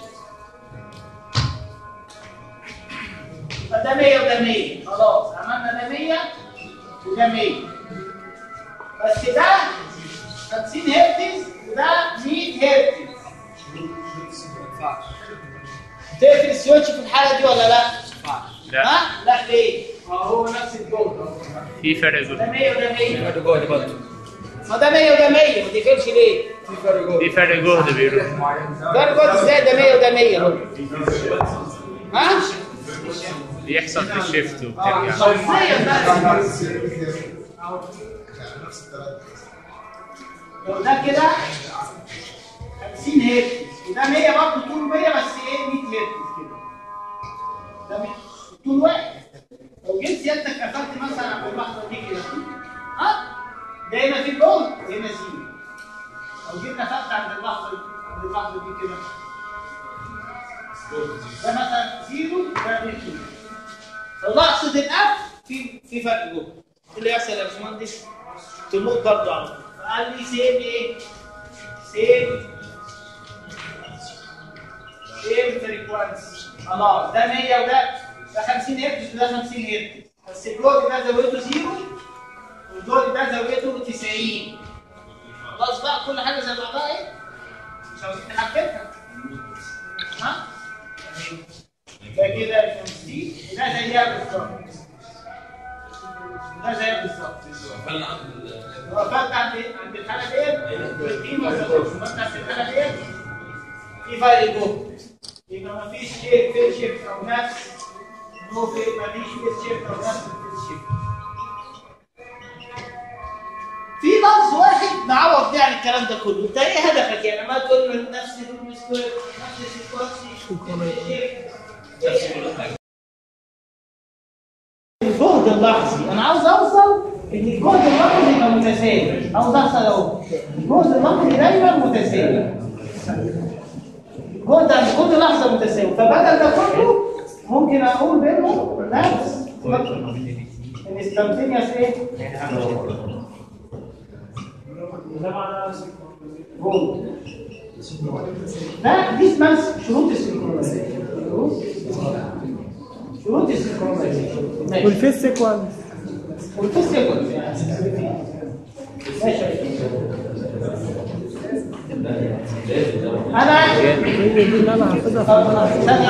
يبقى ده 100 وده 100 خلاص عملنا ده 100 وده 100 بس ده 50 هرتز وده 100 هرتز ما ينفعش تقفل السويتش في الحاله دي ولا لا؟ لا ها؟ لا ليه؟ ما هو نفس الجهد في فرق ده جهد 100 وده 100 فرق جهد برضه ما ده 100 وده 100 ما تقفلش ليه؟ في فرق جهد في فرق جهد بيقولوا ده الجهد ازاي ده 100 وده 100 اهو ها؟ بيحصل في الشيفت اه وبترجع شخصيا بقى نفس الثلاثة لو ده كده 50 هرتز وده 100 برضه طول 100 بس ايه 100 هرتز كده ده 100 طول واحد لو جيت سيادتك قفلت مثلا عند اللحظه دي كده ها ده هنا في جهد هنا زيرو لو جيت قفلت عند اللحظه دي عند اللحظه دي كده ده مثلا زيرو ده 100 لحظه القفل في في فرق جهد ايه اللي يحصل يا باشمهندس؟ تموت برضه على طول فقال لي سيب ايه؟ سيب سيب فريكوانسي خلاص ده 100 وده ده 50 هرتز وده 50 هرتز بس الجهد ده زودته زيرو والجهد ده زاويته 90 خلاص بقى كل حاجه زي بعضها ايه مش عاوزين نحددها ها ده كده دي ده زيها بالظبط ده زيها بالظبط قفلنا عند ال- وقفت عند ايه؟ عند الحاله ديت في مثلا وقفت عند الحاله ديت في فرق جهد يبقى مفيش شيء فيل شيفت او نفس نو في مفيش فيل شيفت او نفس الفيل شيفت في لفظ واحد نعوض بيه عن الكلام ده كله انت ايه هدفك يعني ما تقول له نفس السكوير نفس السكوير الجهد اللحظي انا عاوز اوصل ان الجهد اللحظي يبقى متساوي عاوز اوصل اهو الجهد اللحظي دايما متساوي الجهد عند كل لحظه متساوي فبدل ده كله ممكن اقول بينهم نفس الانستنتينيوس ايه؟ جهد. لا دي اسمها شروط السنكرونيزيشن شروط السنكرونيزيشن ماشي والفيس سيكونس والفيس سيكونس ماشي انا هي دي اللي انا حافظها في ثانية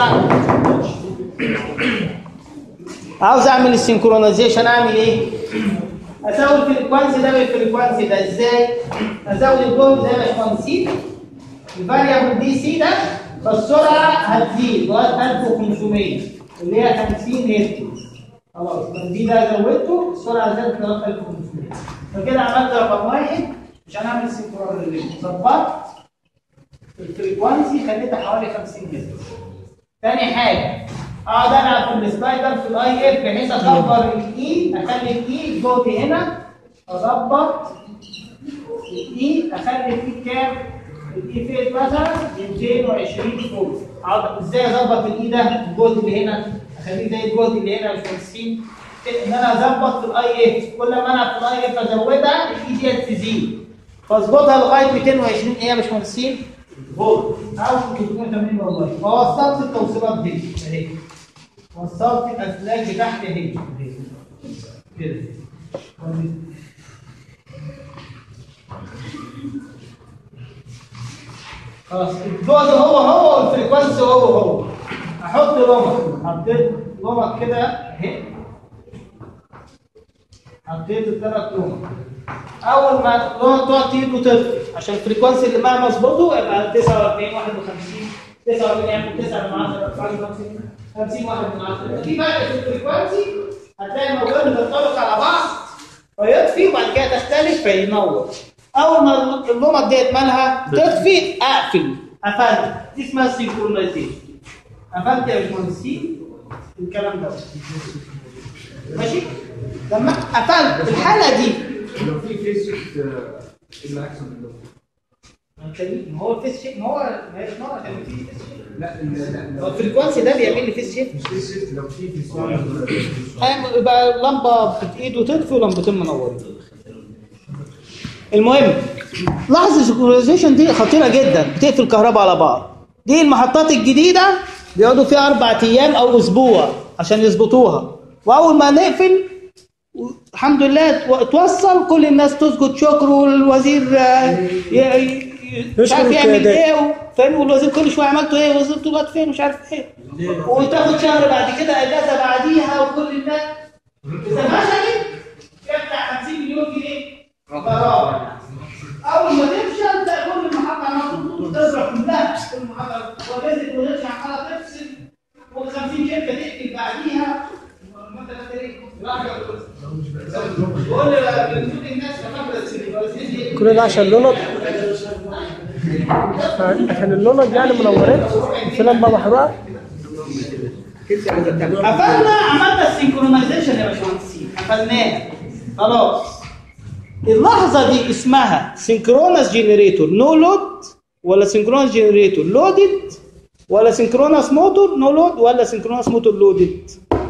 عاوز اعمل السنكرونايزيشن اعمل ايه؟ اساوي الفريكوانسي ده بالفريكوانسي ده ازاي؟ ازود الجهد زي ما باشمهندسين الفاريبل دي سي ده فالسرعه هتزيد لغايه 1500 اللي هي 50 هرتز خلاص دي ده زودته السرعه زادت لغايه 1500 فكده عملت رقم واحد مش هنعمل سنكرونايزيشن ظبطت الفريكوانسي خليتها حوالي 50 هرتز تاني حاجة اقعد العب في السلايدر في الاي اف بحيث اكبر الاي اخلي الاي جهدي هنا اظبط الاي اخلي الاي كام؟ الاي فيت مثلا 220 فولت اقعد ازاي اظبط الاي ده الجهد اللي هنا اخليه زي الجهد اللي هنا مش مهندسين ان انا اظبط في الاي اف كل ما انا في الاي اف ازودها الاي ديت تزيد فاظبطها لغايه 220 ايه يا باشمهندسين؟ فولت او 380 والله فوصلت التوصيلات دي اهي وصلت الاسلاك بتاعتي اهي اهي. كده خلاص الجهد هو هو والفريكوانسي هو هو احط لمط حطيت لمط كده اهي حطيت الثلاث لمط اول ما اللمط تقعد تجيب له طفل عشان الفريكوانسي اللي معاه مظبوطه يبقى 49 51 49 يعمل 9 من 10 54 50 واحد من 10 في فرق في الفريكوانسي هتلاقي الموجات بتنطبق على بعض فيطفي وبعد كده تختلف فينور اول ما اللمط ديت مالها تطفي اقفل قفلت دي اسمها سينكرونايزيشن قفلت يا باشمهندسين الكلام ده ماشي لما قفلت الحاله دي لو في فيس شيفت ايه اللي هيحصل دلوقتي؟ ما هو الفيس شيفت ما هو ما هيش مره كان في فيس شيفت لا لا هو الفريكوانسي ده بيعمل لي فيس شيفت مش فيس شيفت لو في فيس أيوة، يبقى لمبه بايد وتطفي ولمبتين منورين المهم لاحظ السيكرونايزيشن دي خطيره جدا بتقفل الكهرباء على بعض دي المحطات الجديده بيقعدوا فيها اربع ايام او اسبوع عشان يظبطوها واول ما نقفل الحمد لله تو- توصل كل الناس تسجد شكر والوزير آه، ي- ي- ي- مش عارف يشكر يعمل القيادات. ايه و- فاهم والوزير كل شويه عملتوا ايه وزرتوا لغايه فين مش عارف ايه وتاخد شهر بعد كده اجازه بعديها وكل الناس اذا فشلت يدفع 50 مليون جنيه غرامه اول ما تفشل تلاقي كل المحطه عماله تضرب كلها كل المحطه ونزلت ونرجع عماله تفصل و50 شركه تقفل بعديها مثلا ايه؟ بقول لكل الناس فاكره كل ده عشان لونك عشان اللونك يعني منورات في لمبه محروقه قفلنا عملنا السينكرونايزيشن يا باشمهندسين قفلناها خلاص اللحظه دي اسمها سينكرونس جنريتور نو لود ولا سينكرونس جنريتور لودد ولا سينكرونس موتور نو لود ولا سينكرونس موتور لودد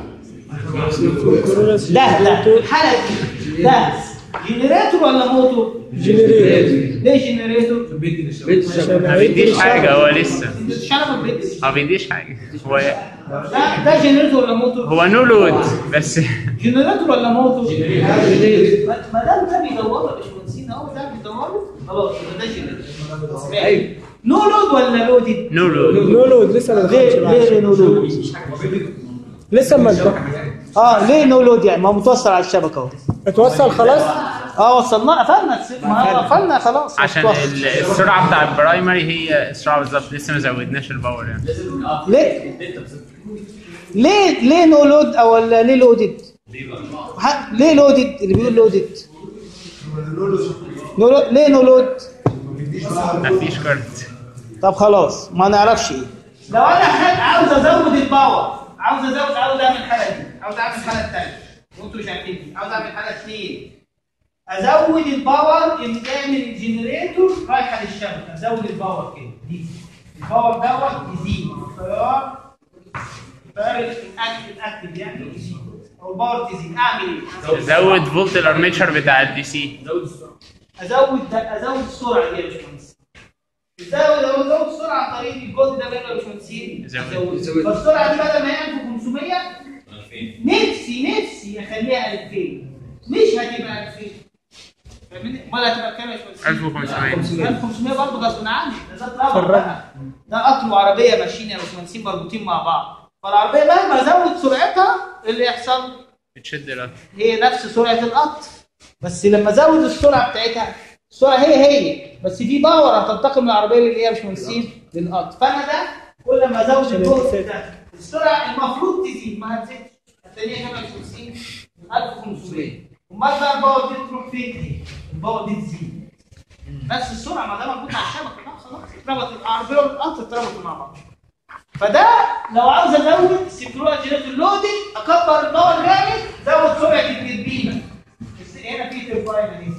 لا لا الحاله دي ده جنريتور ولا موتور جنريتور ليه جنريتور عشان عيد مفيش حاجة هو لسه الشنب بيديش ما بيديش حاجه هو ده ده جنريتور ولا موتور؟ هو نو لود بس جنريتور ولا موتور؟ ما ما دام ده بيدور يا باشمهندسين اهو ده بيدور خلاص يبقى ده جنريتور ايوه نو لود ولا لودد؟ نو لود نو لود لسه ما دخلش ليه معايا. ليه نو لود؟ لسه ما دخل. اه ليه نو لود يعني ما هو متوصل على الشبكه اهو اتوصل خلاص اه وصلنا قفلنا الس- ما قفلنا خلاص عشان وصل. ال- السرعه بتاع البرايمري هي السرعه بالظبط لسه ما زودناش الباور يعني ليه ليه ليه نو لود او ولا ليه لودد ح- ليه لودد اللي بيقول لودد نو لود ليه نو لود مفيش كارت طب خلاص ما نعرفش ايه لو انا خد عاوز ازود الباور عاوز ازود عاوز اعمل الحاله دي عاوز اعمل الحاله الثانيه وانتوا شايفين دي عاوز اعمل حاله اثنين ازود الباور اللي تعمل الجنريتور رايحه للشبكه ازود الباور كده دي الباور دوت يزيد التيار التيار الاكتف الاكتف يعني يزيد او الباور تزيد اعمل ايه؟ زود فولت الارميتشر بتاع الدي سي ازود ده ازود السرعه دي يا باشمهندس ازاي لو ازود السرعه عن طريق الجهد ده بقى يا باشمهندسين زود. ازود فالسرعه دي بدل ما هي 1500 نفسي نفسي اخليها 2000 مش هتبقى 2000 فاهمني؟ امال هتبقى كام يا باشمهندس؟ 1500 1500 برضه غصب عني ده ده طلب بقى ده قطر وعربيه ماشيين يا باشمهندسين مربوطين مع بعض فالعربيه مهما ازود سرعتها إيه اللي يحصل بتشد الأرض هي نفس سرعه القطر بس لما ازود السرعه بتاعتها السرعه هي هي بس في باور هتنتقل من العربيه اللي هي مش مهندسين للقطر فانا ده كل ما ازود الجهد ده السرعه المفروض تزيد ما هتزيدش الثانيه كام مش مهندسين 1500 امال بقى الباور دي تروح فين دي؟ الباور دي تزيد بس السرعه ما دام موجوده على الشبكه لا خلاص اتربط العربيه والقطر اتربطوا مع بعض فده لو عاوز ازود سنكرونال جنريتور لودنج اكبر الباور جامد زود سرعه التربينه بس هنا في ترباين دي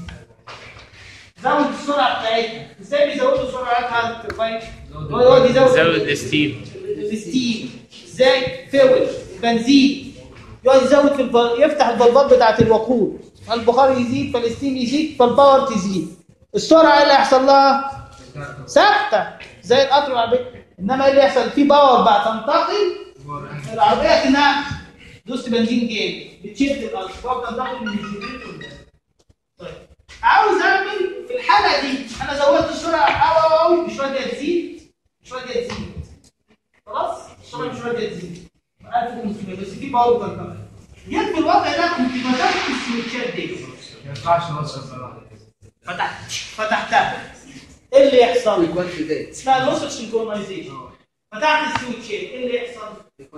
زود السرعه بتاعتها ازاي بيزودوا سرعتها الترباين هو يقعد يزود زود الستيم الستيم ازاي فول بنزين يقعد يزود في الب... يفتح البلبات بتاعت الوقود البخار يزيد فالستيم يزيد فالباور تزيد السرعه ايه اللي هيحصل لها ثابته زي القطر والعربيه انما ايه اللي يحصل في باور بقى تنتقل العربيه كانها دوست بنزين جامد بتشد القطر باور تنتقل من الجنريتور ده طيب عاوز اعمل في الحاله دي انا زودت السرعه قوي قوي مش راضيه تزيد مش راضيه تزيد خلاص السرعه مش راضيه تزيد 1500 بس في باور تنتقل جيت في الوضع ده كنت فتحت السويتشات دي ما ينفعش نوصل صراحه فتحت فتحتها ايه اللي يحصل؟ اسمها لوس سنكرونايزيشن فتحت السويتشات ايه اللي يحصل؟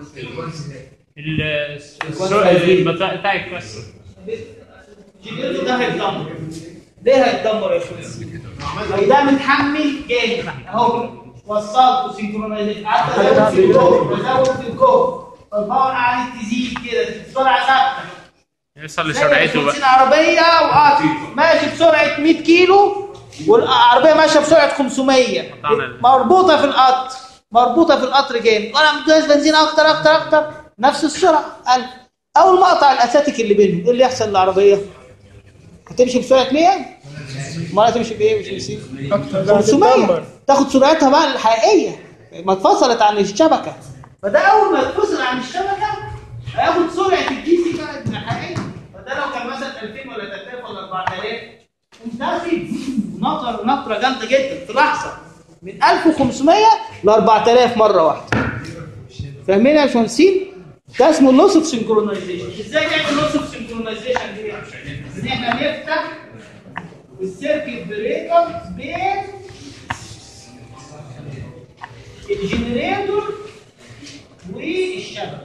ال- السرعة البطاقة بتاعك يتكسر الجنريتور ده هيتدمر ليه هيتدمر يا شباب؟ ده متحمل جامد اهو وصلته سنكرونايزيشن قعدت ازود في الكود ازود في الكود فالباور قعدت تزيد كده السرعه ثابته يوصل زي لسرعته بنزين بقى عربيه وقطر ماشي بسرعه 100 كيلو والعربيه ماشيه بسرعه 500 طبعاً. مربوطه في القطر مربوطه في القطر جامد وانا مدوس بنزين اكتر اكتر اكتر نفس السرعه قال اول ما اقطع الاساتيك اللي بينهم ايه اللي يحصل للعربيه؟ هتمشي بسرعه 100 ما هتمشي بايه مش 50 اكتر ده 500 هتتدمر تاخد سرعتها بقى الحقيقيه ما اتفصلت عن الشبكه فده اول ما يتفصل عن الشبكه هياخد سرعه الدي سي كانت الحقيقيه فده لو كان مثلا 2000 ولا 3000 ولا 4000 انت داخل نطر نطره جامده جدا في لحظه من 1500 ل 4000 مره واحده فاهمين يا باشمهندسين؟ ده اسمه اللوس اوف سنكرونايزيشن ازاي نعمل لوس اوف سنكرونايزيشن دي؟ ان احنا نفتح السيركت بريكر بين الجنريتور والشبكه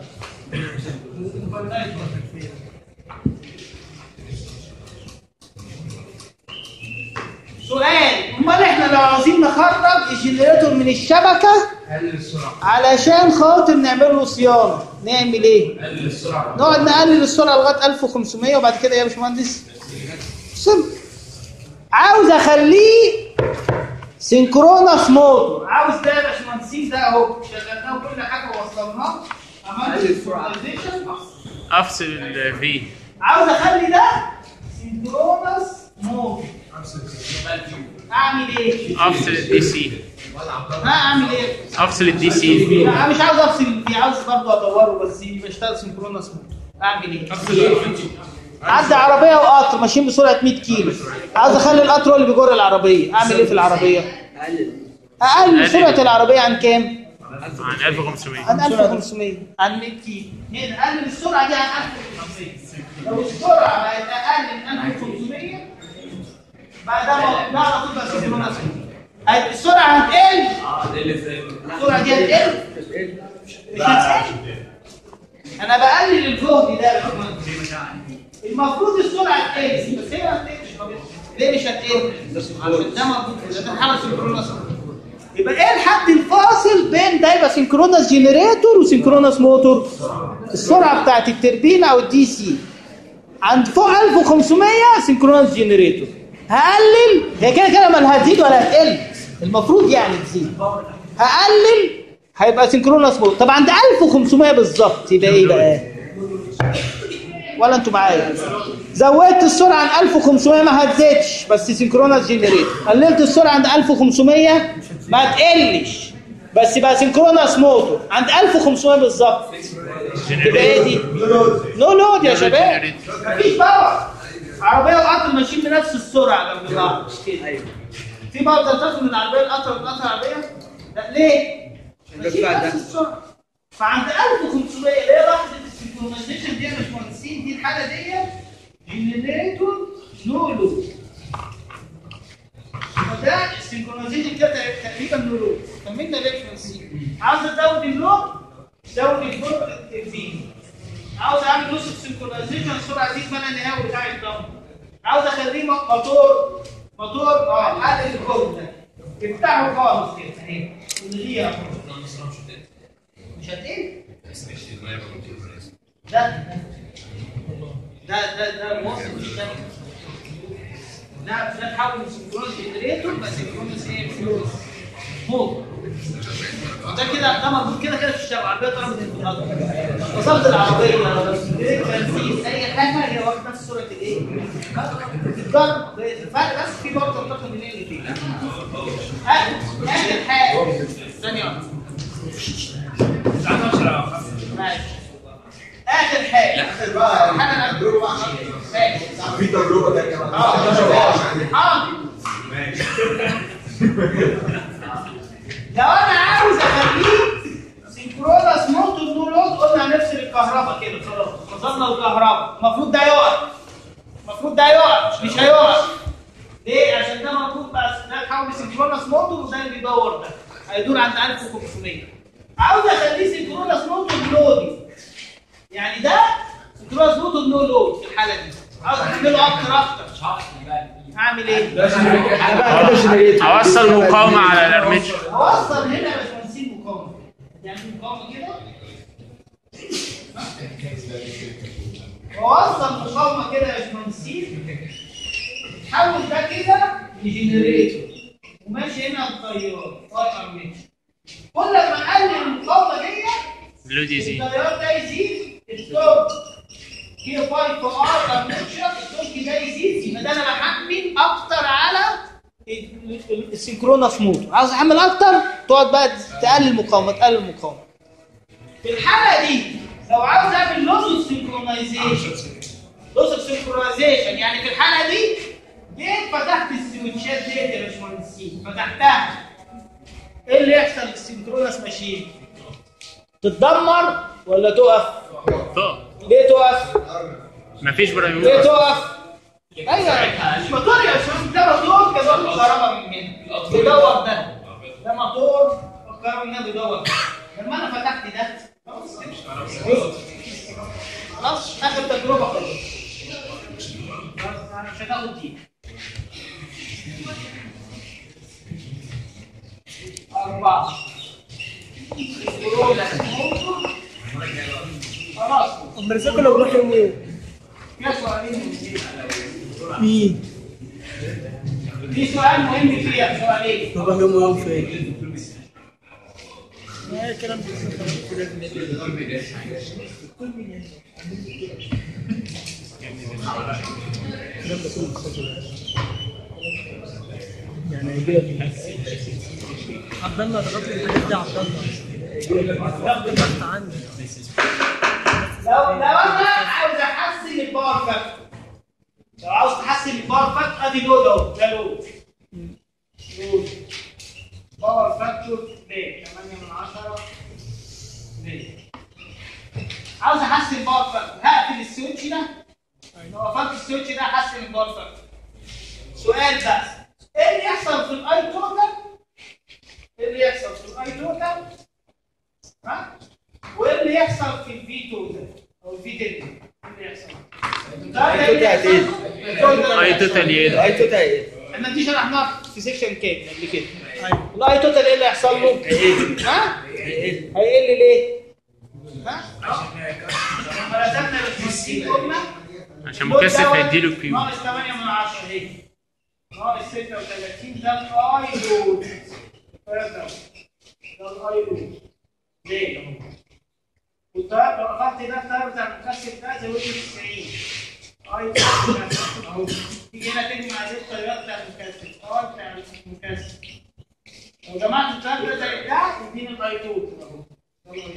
سؤال امال احنا لو عاوزين نخرج الجنريتور من الشبكه قلل السرعه علشان خاطر نعمل له صيانه نعمل ايه؟ قلل السرعه نقعد نقلل السرعه لغايه 1500 وبعد كده يا باشمهندس سم عاوز اخليه سينكرونس موتور عاوز ده يا باشمهندسين ده اهو شغلناه كل حاجه ووصلناه عملت السينكرونايزيشن افصل الفي عاوز اخلي ده سينكرونس موتور اعمل ايه؟ افصل الدي سي ها اعمل ايه؟ افصل الدي سي لا مش عاوز افصل فيه عاوز برضه ادوره بس بشتغل سنكرونس اعمل ايه؟ عندي عربيه وقطر ماشيين بسرعه 100 كيلو عاوز اخلي القطر هو اللي بيجر العربيه اعمل ايه في العربيه؟ اقل سرعه العربيه عن كام؟ عن 1500 عن 1500 عن 100 كيلو هنا قلل السرعه دي عن 1500 لو السرعه بقت اقل من 1500 بعدها ما على طول بقى سنكرونس هي- السرعه هتقل السرعه دي هتقل مش هتقل انا بقلل الجهد ده يا باشمهندس. المفروض السرعه تقل بس هي ما تقلش ليه مش هتقل؟ عشان ده موجود ده حاله سنكرونس يبقى ايه الحد الفاصل بين ده يبقى سنكرونس جنريتور وسنكرونس موتور السرعه بتاعت التربين او الدي سي عند فوق 1500 سنكرونس جنريتور هقلل هي كده كده ما هتزيد ولا هتقل المفروض يعني تزيد هقلل هيبقى سنكرونس موتور طب عند 1500 بالظبط يبقى ايه بقى ولا انتوا معايا زودت السرعه عن 1500 ما هتزيدش بس سنكرونس جنريتور قللت السرعه عند 1500 ما تقلش بس يبقى سنكرونس موتور عند 1500 بالظبط تبقى ايه دي نو لود يا شباب مفيش باور عربيه وقطر ماشيين بنفس السرعه جنب بعض مش كده في باور تنتقل من العربيه للقطر من القطر العربيه لا ليه ماشيين بنفس السرعه فعند 1500 اللي هي لحظه السنكرونايزيشن دي يا باشمهندسين دي الحاله دي جنريتور نو لود وده السنكرونايزيشن كده تقريبا نو لود كملنا ليه يا باشمهندسين عاوز ازود اللود زود اللود التربين عاوز اعمل نص السنكرونايزيشن السرعه دي اسمها النهائي بتاع الدم عاوز اخليه موتور موتور اه حل الجهد ده افتحه خالص كده اهي ونلغيها مش هتقل ده ده ده ده موصل الشبكه ده ده تحول من سنكرونس جنريتور بس سنكرونس ايه سنكرونس موتور ده كده ده مربوط كده كده في الشبكه العربيه طالعه من الانتقال وصلت العربيه بريك تنفيذ اي حاجه هي واخده نفس سرعه الايه؟ الضرب الفرق بس في برضه تنتقل من ايه لفين اخر حاجه ثانيه واحده ماشي اخر حاجه اخر بقى حاجه تجربه بقى عشان ماشي في تجربه تانيه بقى اه حاضر لو انا عاوز اخليه سنكرونس موتور نو لود قلنا هنفصل الكهرباء كده خلاص فصلنا الكهرباء المفروض ده يقف المفروض ده يقف مش هيقف ليه؟ عشان ده المفروض بس ده يتحول لسنكرونس موتور وده اللي بيدور ده هيدور عند 1500 عاوز اخليه سنكرونس موتور لودي يعني ده سنكرونس موتور نو لود في الحاله دي عاوز اعمله اكتر اكتر هعمل ايه؟ بقى كده جنريتور اوصل مقاومه على الارمتشر اوصل هنا يا باشمهندسين مقاومه يعني مقاومه كده واوصل مقاومه كده يا باشمهندسين حول ده كده لجنريتور وماشي هنا التيار واي ارميتشر كل ما اقلل المقاومه دي اللود يزيد التيار ده يزيد التورك كي 5 ار ارميتشر التورك ده يزيد يبقى ده انا بحمل اكتر على ال- ال- السنكرونس موتور عاوز احمل اكتر تقعد بقى تقلل مقاومه تقلل مقاومه في الحاله دي لو عاوز اعمل لوس سنكرونايزيشن لوس سنكرونايزيشن يعني في الحاله دي جيت فتحت السويتشات ديت يا باشمهندسين فتحتها ايه اللي يحصل للسنكرونس ماشين؟ تتدمر ولا تقف؟ طب ليه تقف؟ مفيش ليه برايموت تقف؟ ايوه مش موتور يا باشمهندس ده موتور كده له كهرباء من هنا بيدور ده ده موتور الكهرباء من هنا بيدور ده لما انا فتحت ده خلاص كده. خلاص اخر تجربه خلاص خلاص، مش هتاخد دي أربعة خلاص امال كله بروح يوم ايه؟ في سؤالين مين؟ في سؤال مهم فيها سؤالين بروح يوم يوم فين؟ ما الكلام يعني هيجي لك عبد الله ضغط لي الحاجات دي عبد الله ضغط عني لو لو انا عاوز احسن الباور فاكتور لو عاوز تحسن الباور فاكتور ادي لود اهو ده لود لود باور فاكتور ليه 8 من 10 ليه عاوز احسن الباور فاكتور هقفل السويتش ده لو قفلت السويتش ده احسن الباور فاكتور سؤال بس ايه اللي يحصل في الاي توتال ايه اللي يحصل في الاي توتال ها وايه اللي يحصل في الفي توتال او الفي تيل ايه اللي يحصل اي توتال يقل اي توتال ايه؟ احنا دي شرحناها في سيكشن كام قبل كده الاي توتال ايه اللي يحصل له ها هيقل ليه ها لما رسمنا الكونسيل قلنا عشان مكثف هيديله كيو ناقص 8 من 10 ايه ناقص 36 ده الاي لود ده الاي لود ليه والطيار لو قفلت ده الطيار بتاع المكثف ده زود لي 90 اي اهو تيجي هنا تجمع دي الطيار بتاع المكثف اي بتاع المكثف لو جمعت الطيار ده زي ده يديني الاي توت اهو ده الآي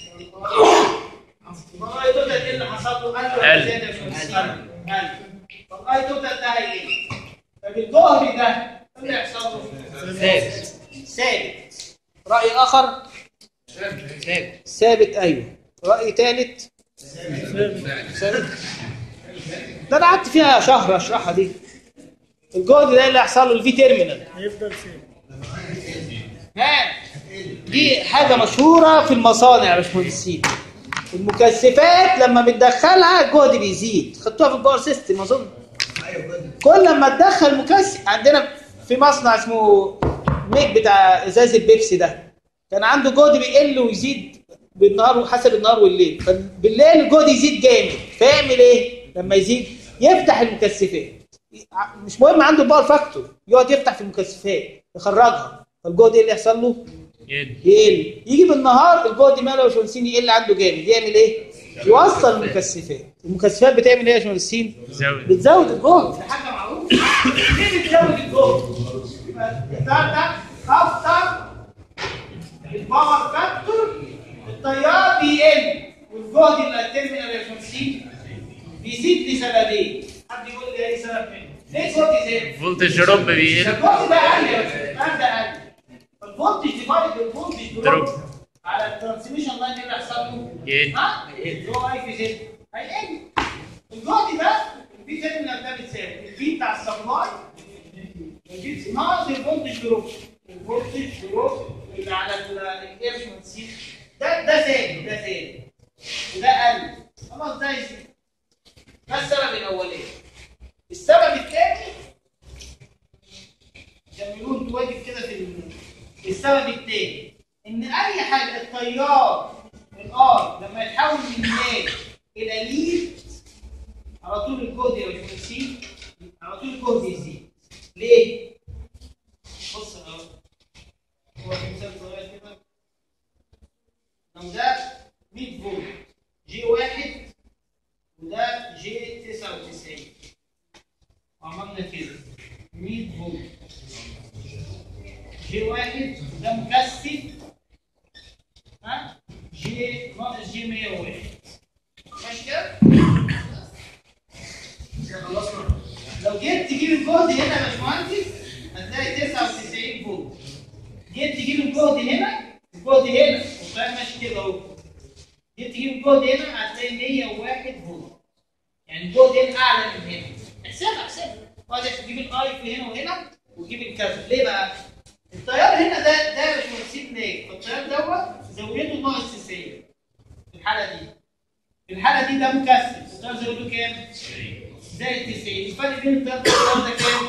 توت. يبقى الاي توتال ايه اللي حصل له؟ قل ولا قل. زياده في قل قل طب الاي توتال ده هيقل طب الجهد ده ايه اللي يحصل له؟ ثابت ثابت راي اخر ثابت ثابت ايوه راي ثالث ثابت ده انا قعدت فيها شهر اشرحها دي الجهد ده اللي هيحصل له الفي تيرمينال هيفضل سيف ها دي حاجه مشهوره في المصانع يا باشمهندسين المكثفات لما بتدخلها الجهد بيزيد خدتوها في الباور سيستم اظن كل ما تدخل مكثف عندنا في مصنع اسمه ميك بتاع ازاز البيبسي ده كان عنده جهد بيقل ويزيد بالنهار وحسب النهار والليل فبالليل الجهد يزيد جامد فيعمل ايه لما يزيد يفتح المكثفات مش مهم عنده باور فاكتور يقعد يفتح في المكثفات يخرجها فالجهد ايه اللي يحصل له يقل يقل يجي بالنهار الجهد ماله يا باشمهندسين يقل عنده جامد يعمل ايه يوصل المكثفات المكثفات بتعمل ايه يا باشمهندسين زود بتزود الجهد ده حاجه معروفه ليه بتزود الجهد يبقى ده ده افتر الباور فاكتور التيار بيقل والجهد اللي هترمي يا باشمهندسين بيزيد لسببين حد يقول لي ايه سبب منه ليه الجهد يزيد فولتج دروب بيقل الفولت ده اقل يا باشمهندس ده اقل الفولتج ديفايد الفولتج دروب. دروب على الترانسميشن لاين اللي هيحصل له يقل ها اللي هو اي في زد هيقل الجهد ده البي تيرمينال ده بتساوي البي بتاع السبلاي البي ناقص الفولتج دروب الفولتج دروب اللي على الانرشمنت ده ده ثابت ده ثابت وده قل خلاص ده يزيد ده السبب الاولاني السبب الثاني جميلون انتوا واجب كده في ال- السبب الثاني ان اي حاجه التيار الار لما يتحول من مال الى ليد على طول الجهد يا باشمهندسين على طول الجهد يزيد ليه؟ بص اهو هو في مثال صغير كده لو ده 100 فولت جي واحد وده جي 99 وعملنا كده 100 فولت جي واحد ده مكثف ها جي ناقص جي 101 ماشي كده؟ لو جيت تجيب الجهد هنا يا باشمهندس هتلاقي 99 فولت جيت تجيب الجهد هنا الجهد هنا والكلام ماشي كده اهو جيت تجيب الجهد هنا هتلاقي 101 فولت يعني الجهد هنا اعلى من هنا احسبها احسبها وقعد تجيب الاي في هنا وهنا وتجيب الكذا ليه بقى؟ التيار هنا ده ده مش منسيب ليه؟ فالتيار دوت زاويته ناقص 90 في الحاله دي في الحاله دي ده مكثف التيار زاويته كام؟ زائد 90 الفرق بين التيار والتيار ده كام؟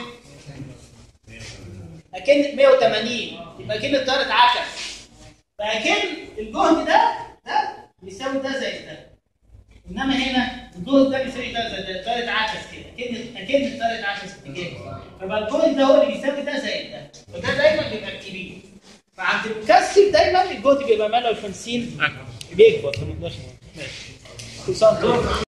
اكن 180 يبقى اكن التيار اتعكس فاكن الجهد ده ده بيساوي ده زائد ده انما هنا الجهد ده بيساوي ده زائد ده التيار اتعكس كده اكن اكن التيار اتعكس اتجاه فبقى الجهد ده هو اللي بيساوي ده زائد ده فده دايما بيبقى كبير فعند المكثف دايما الجهد بيبقى ماله 50 أكبر. بيكبر 18 ماشي كل سنه وأنت طيب.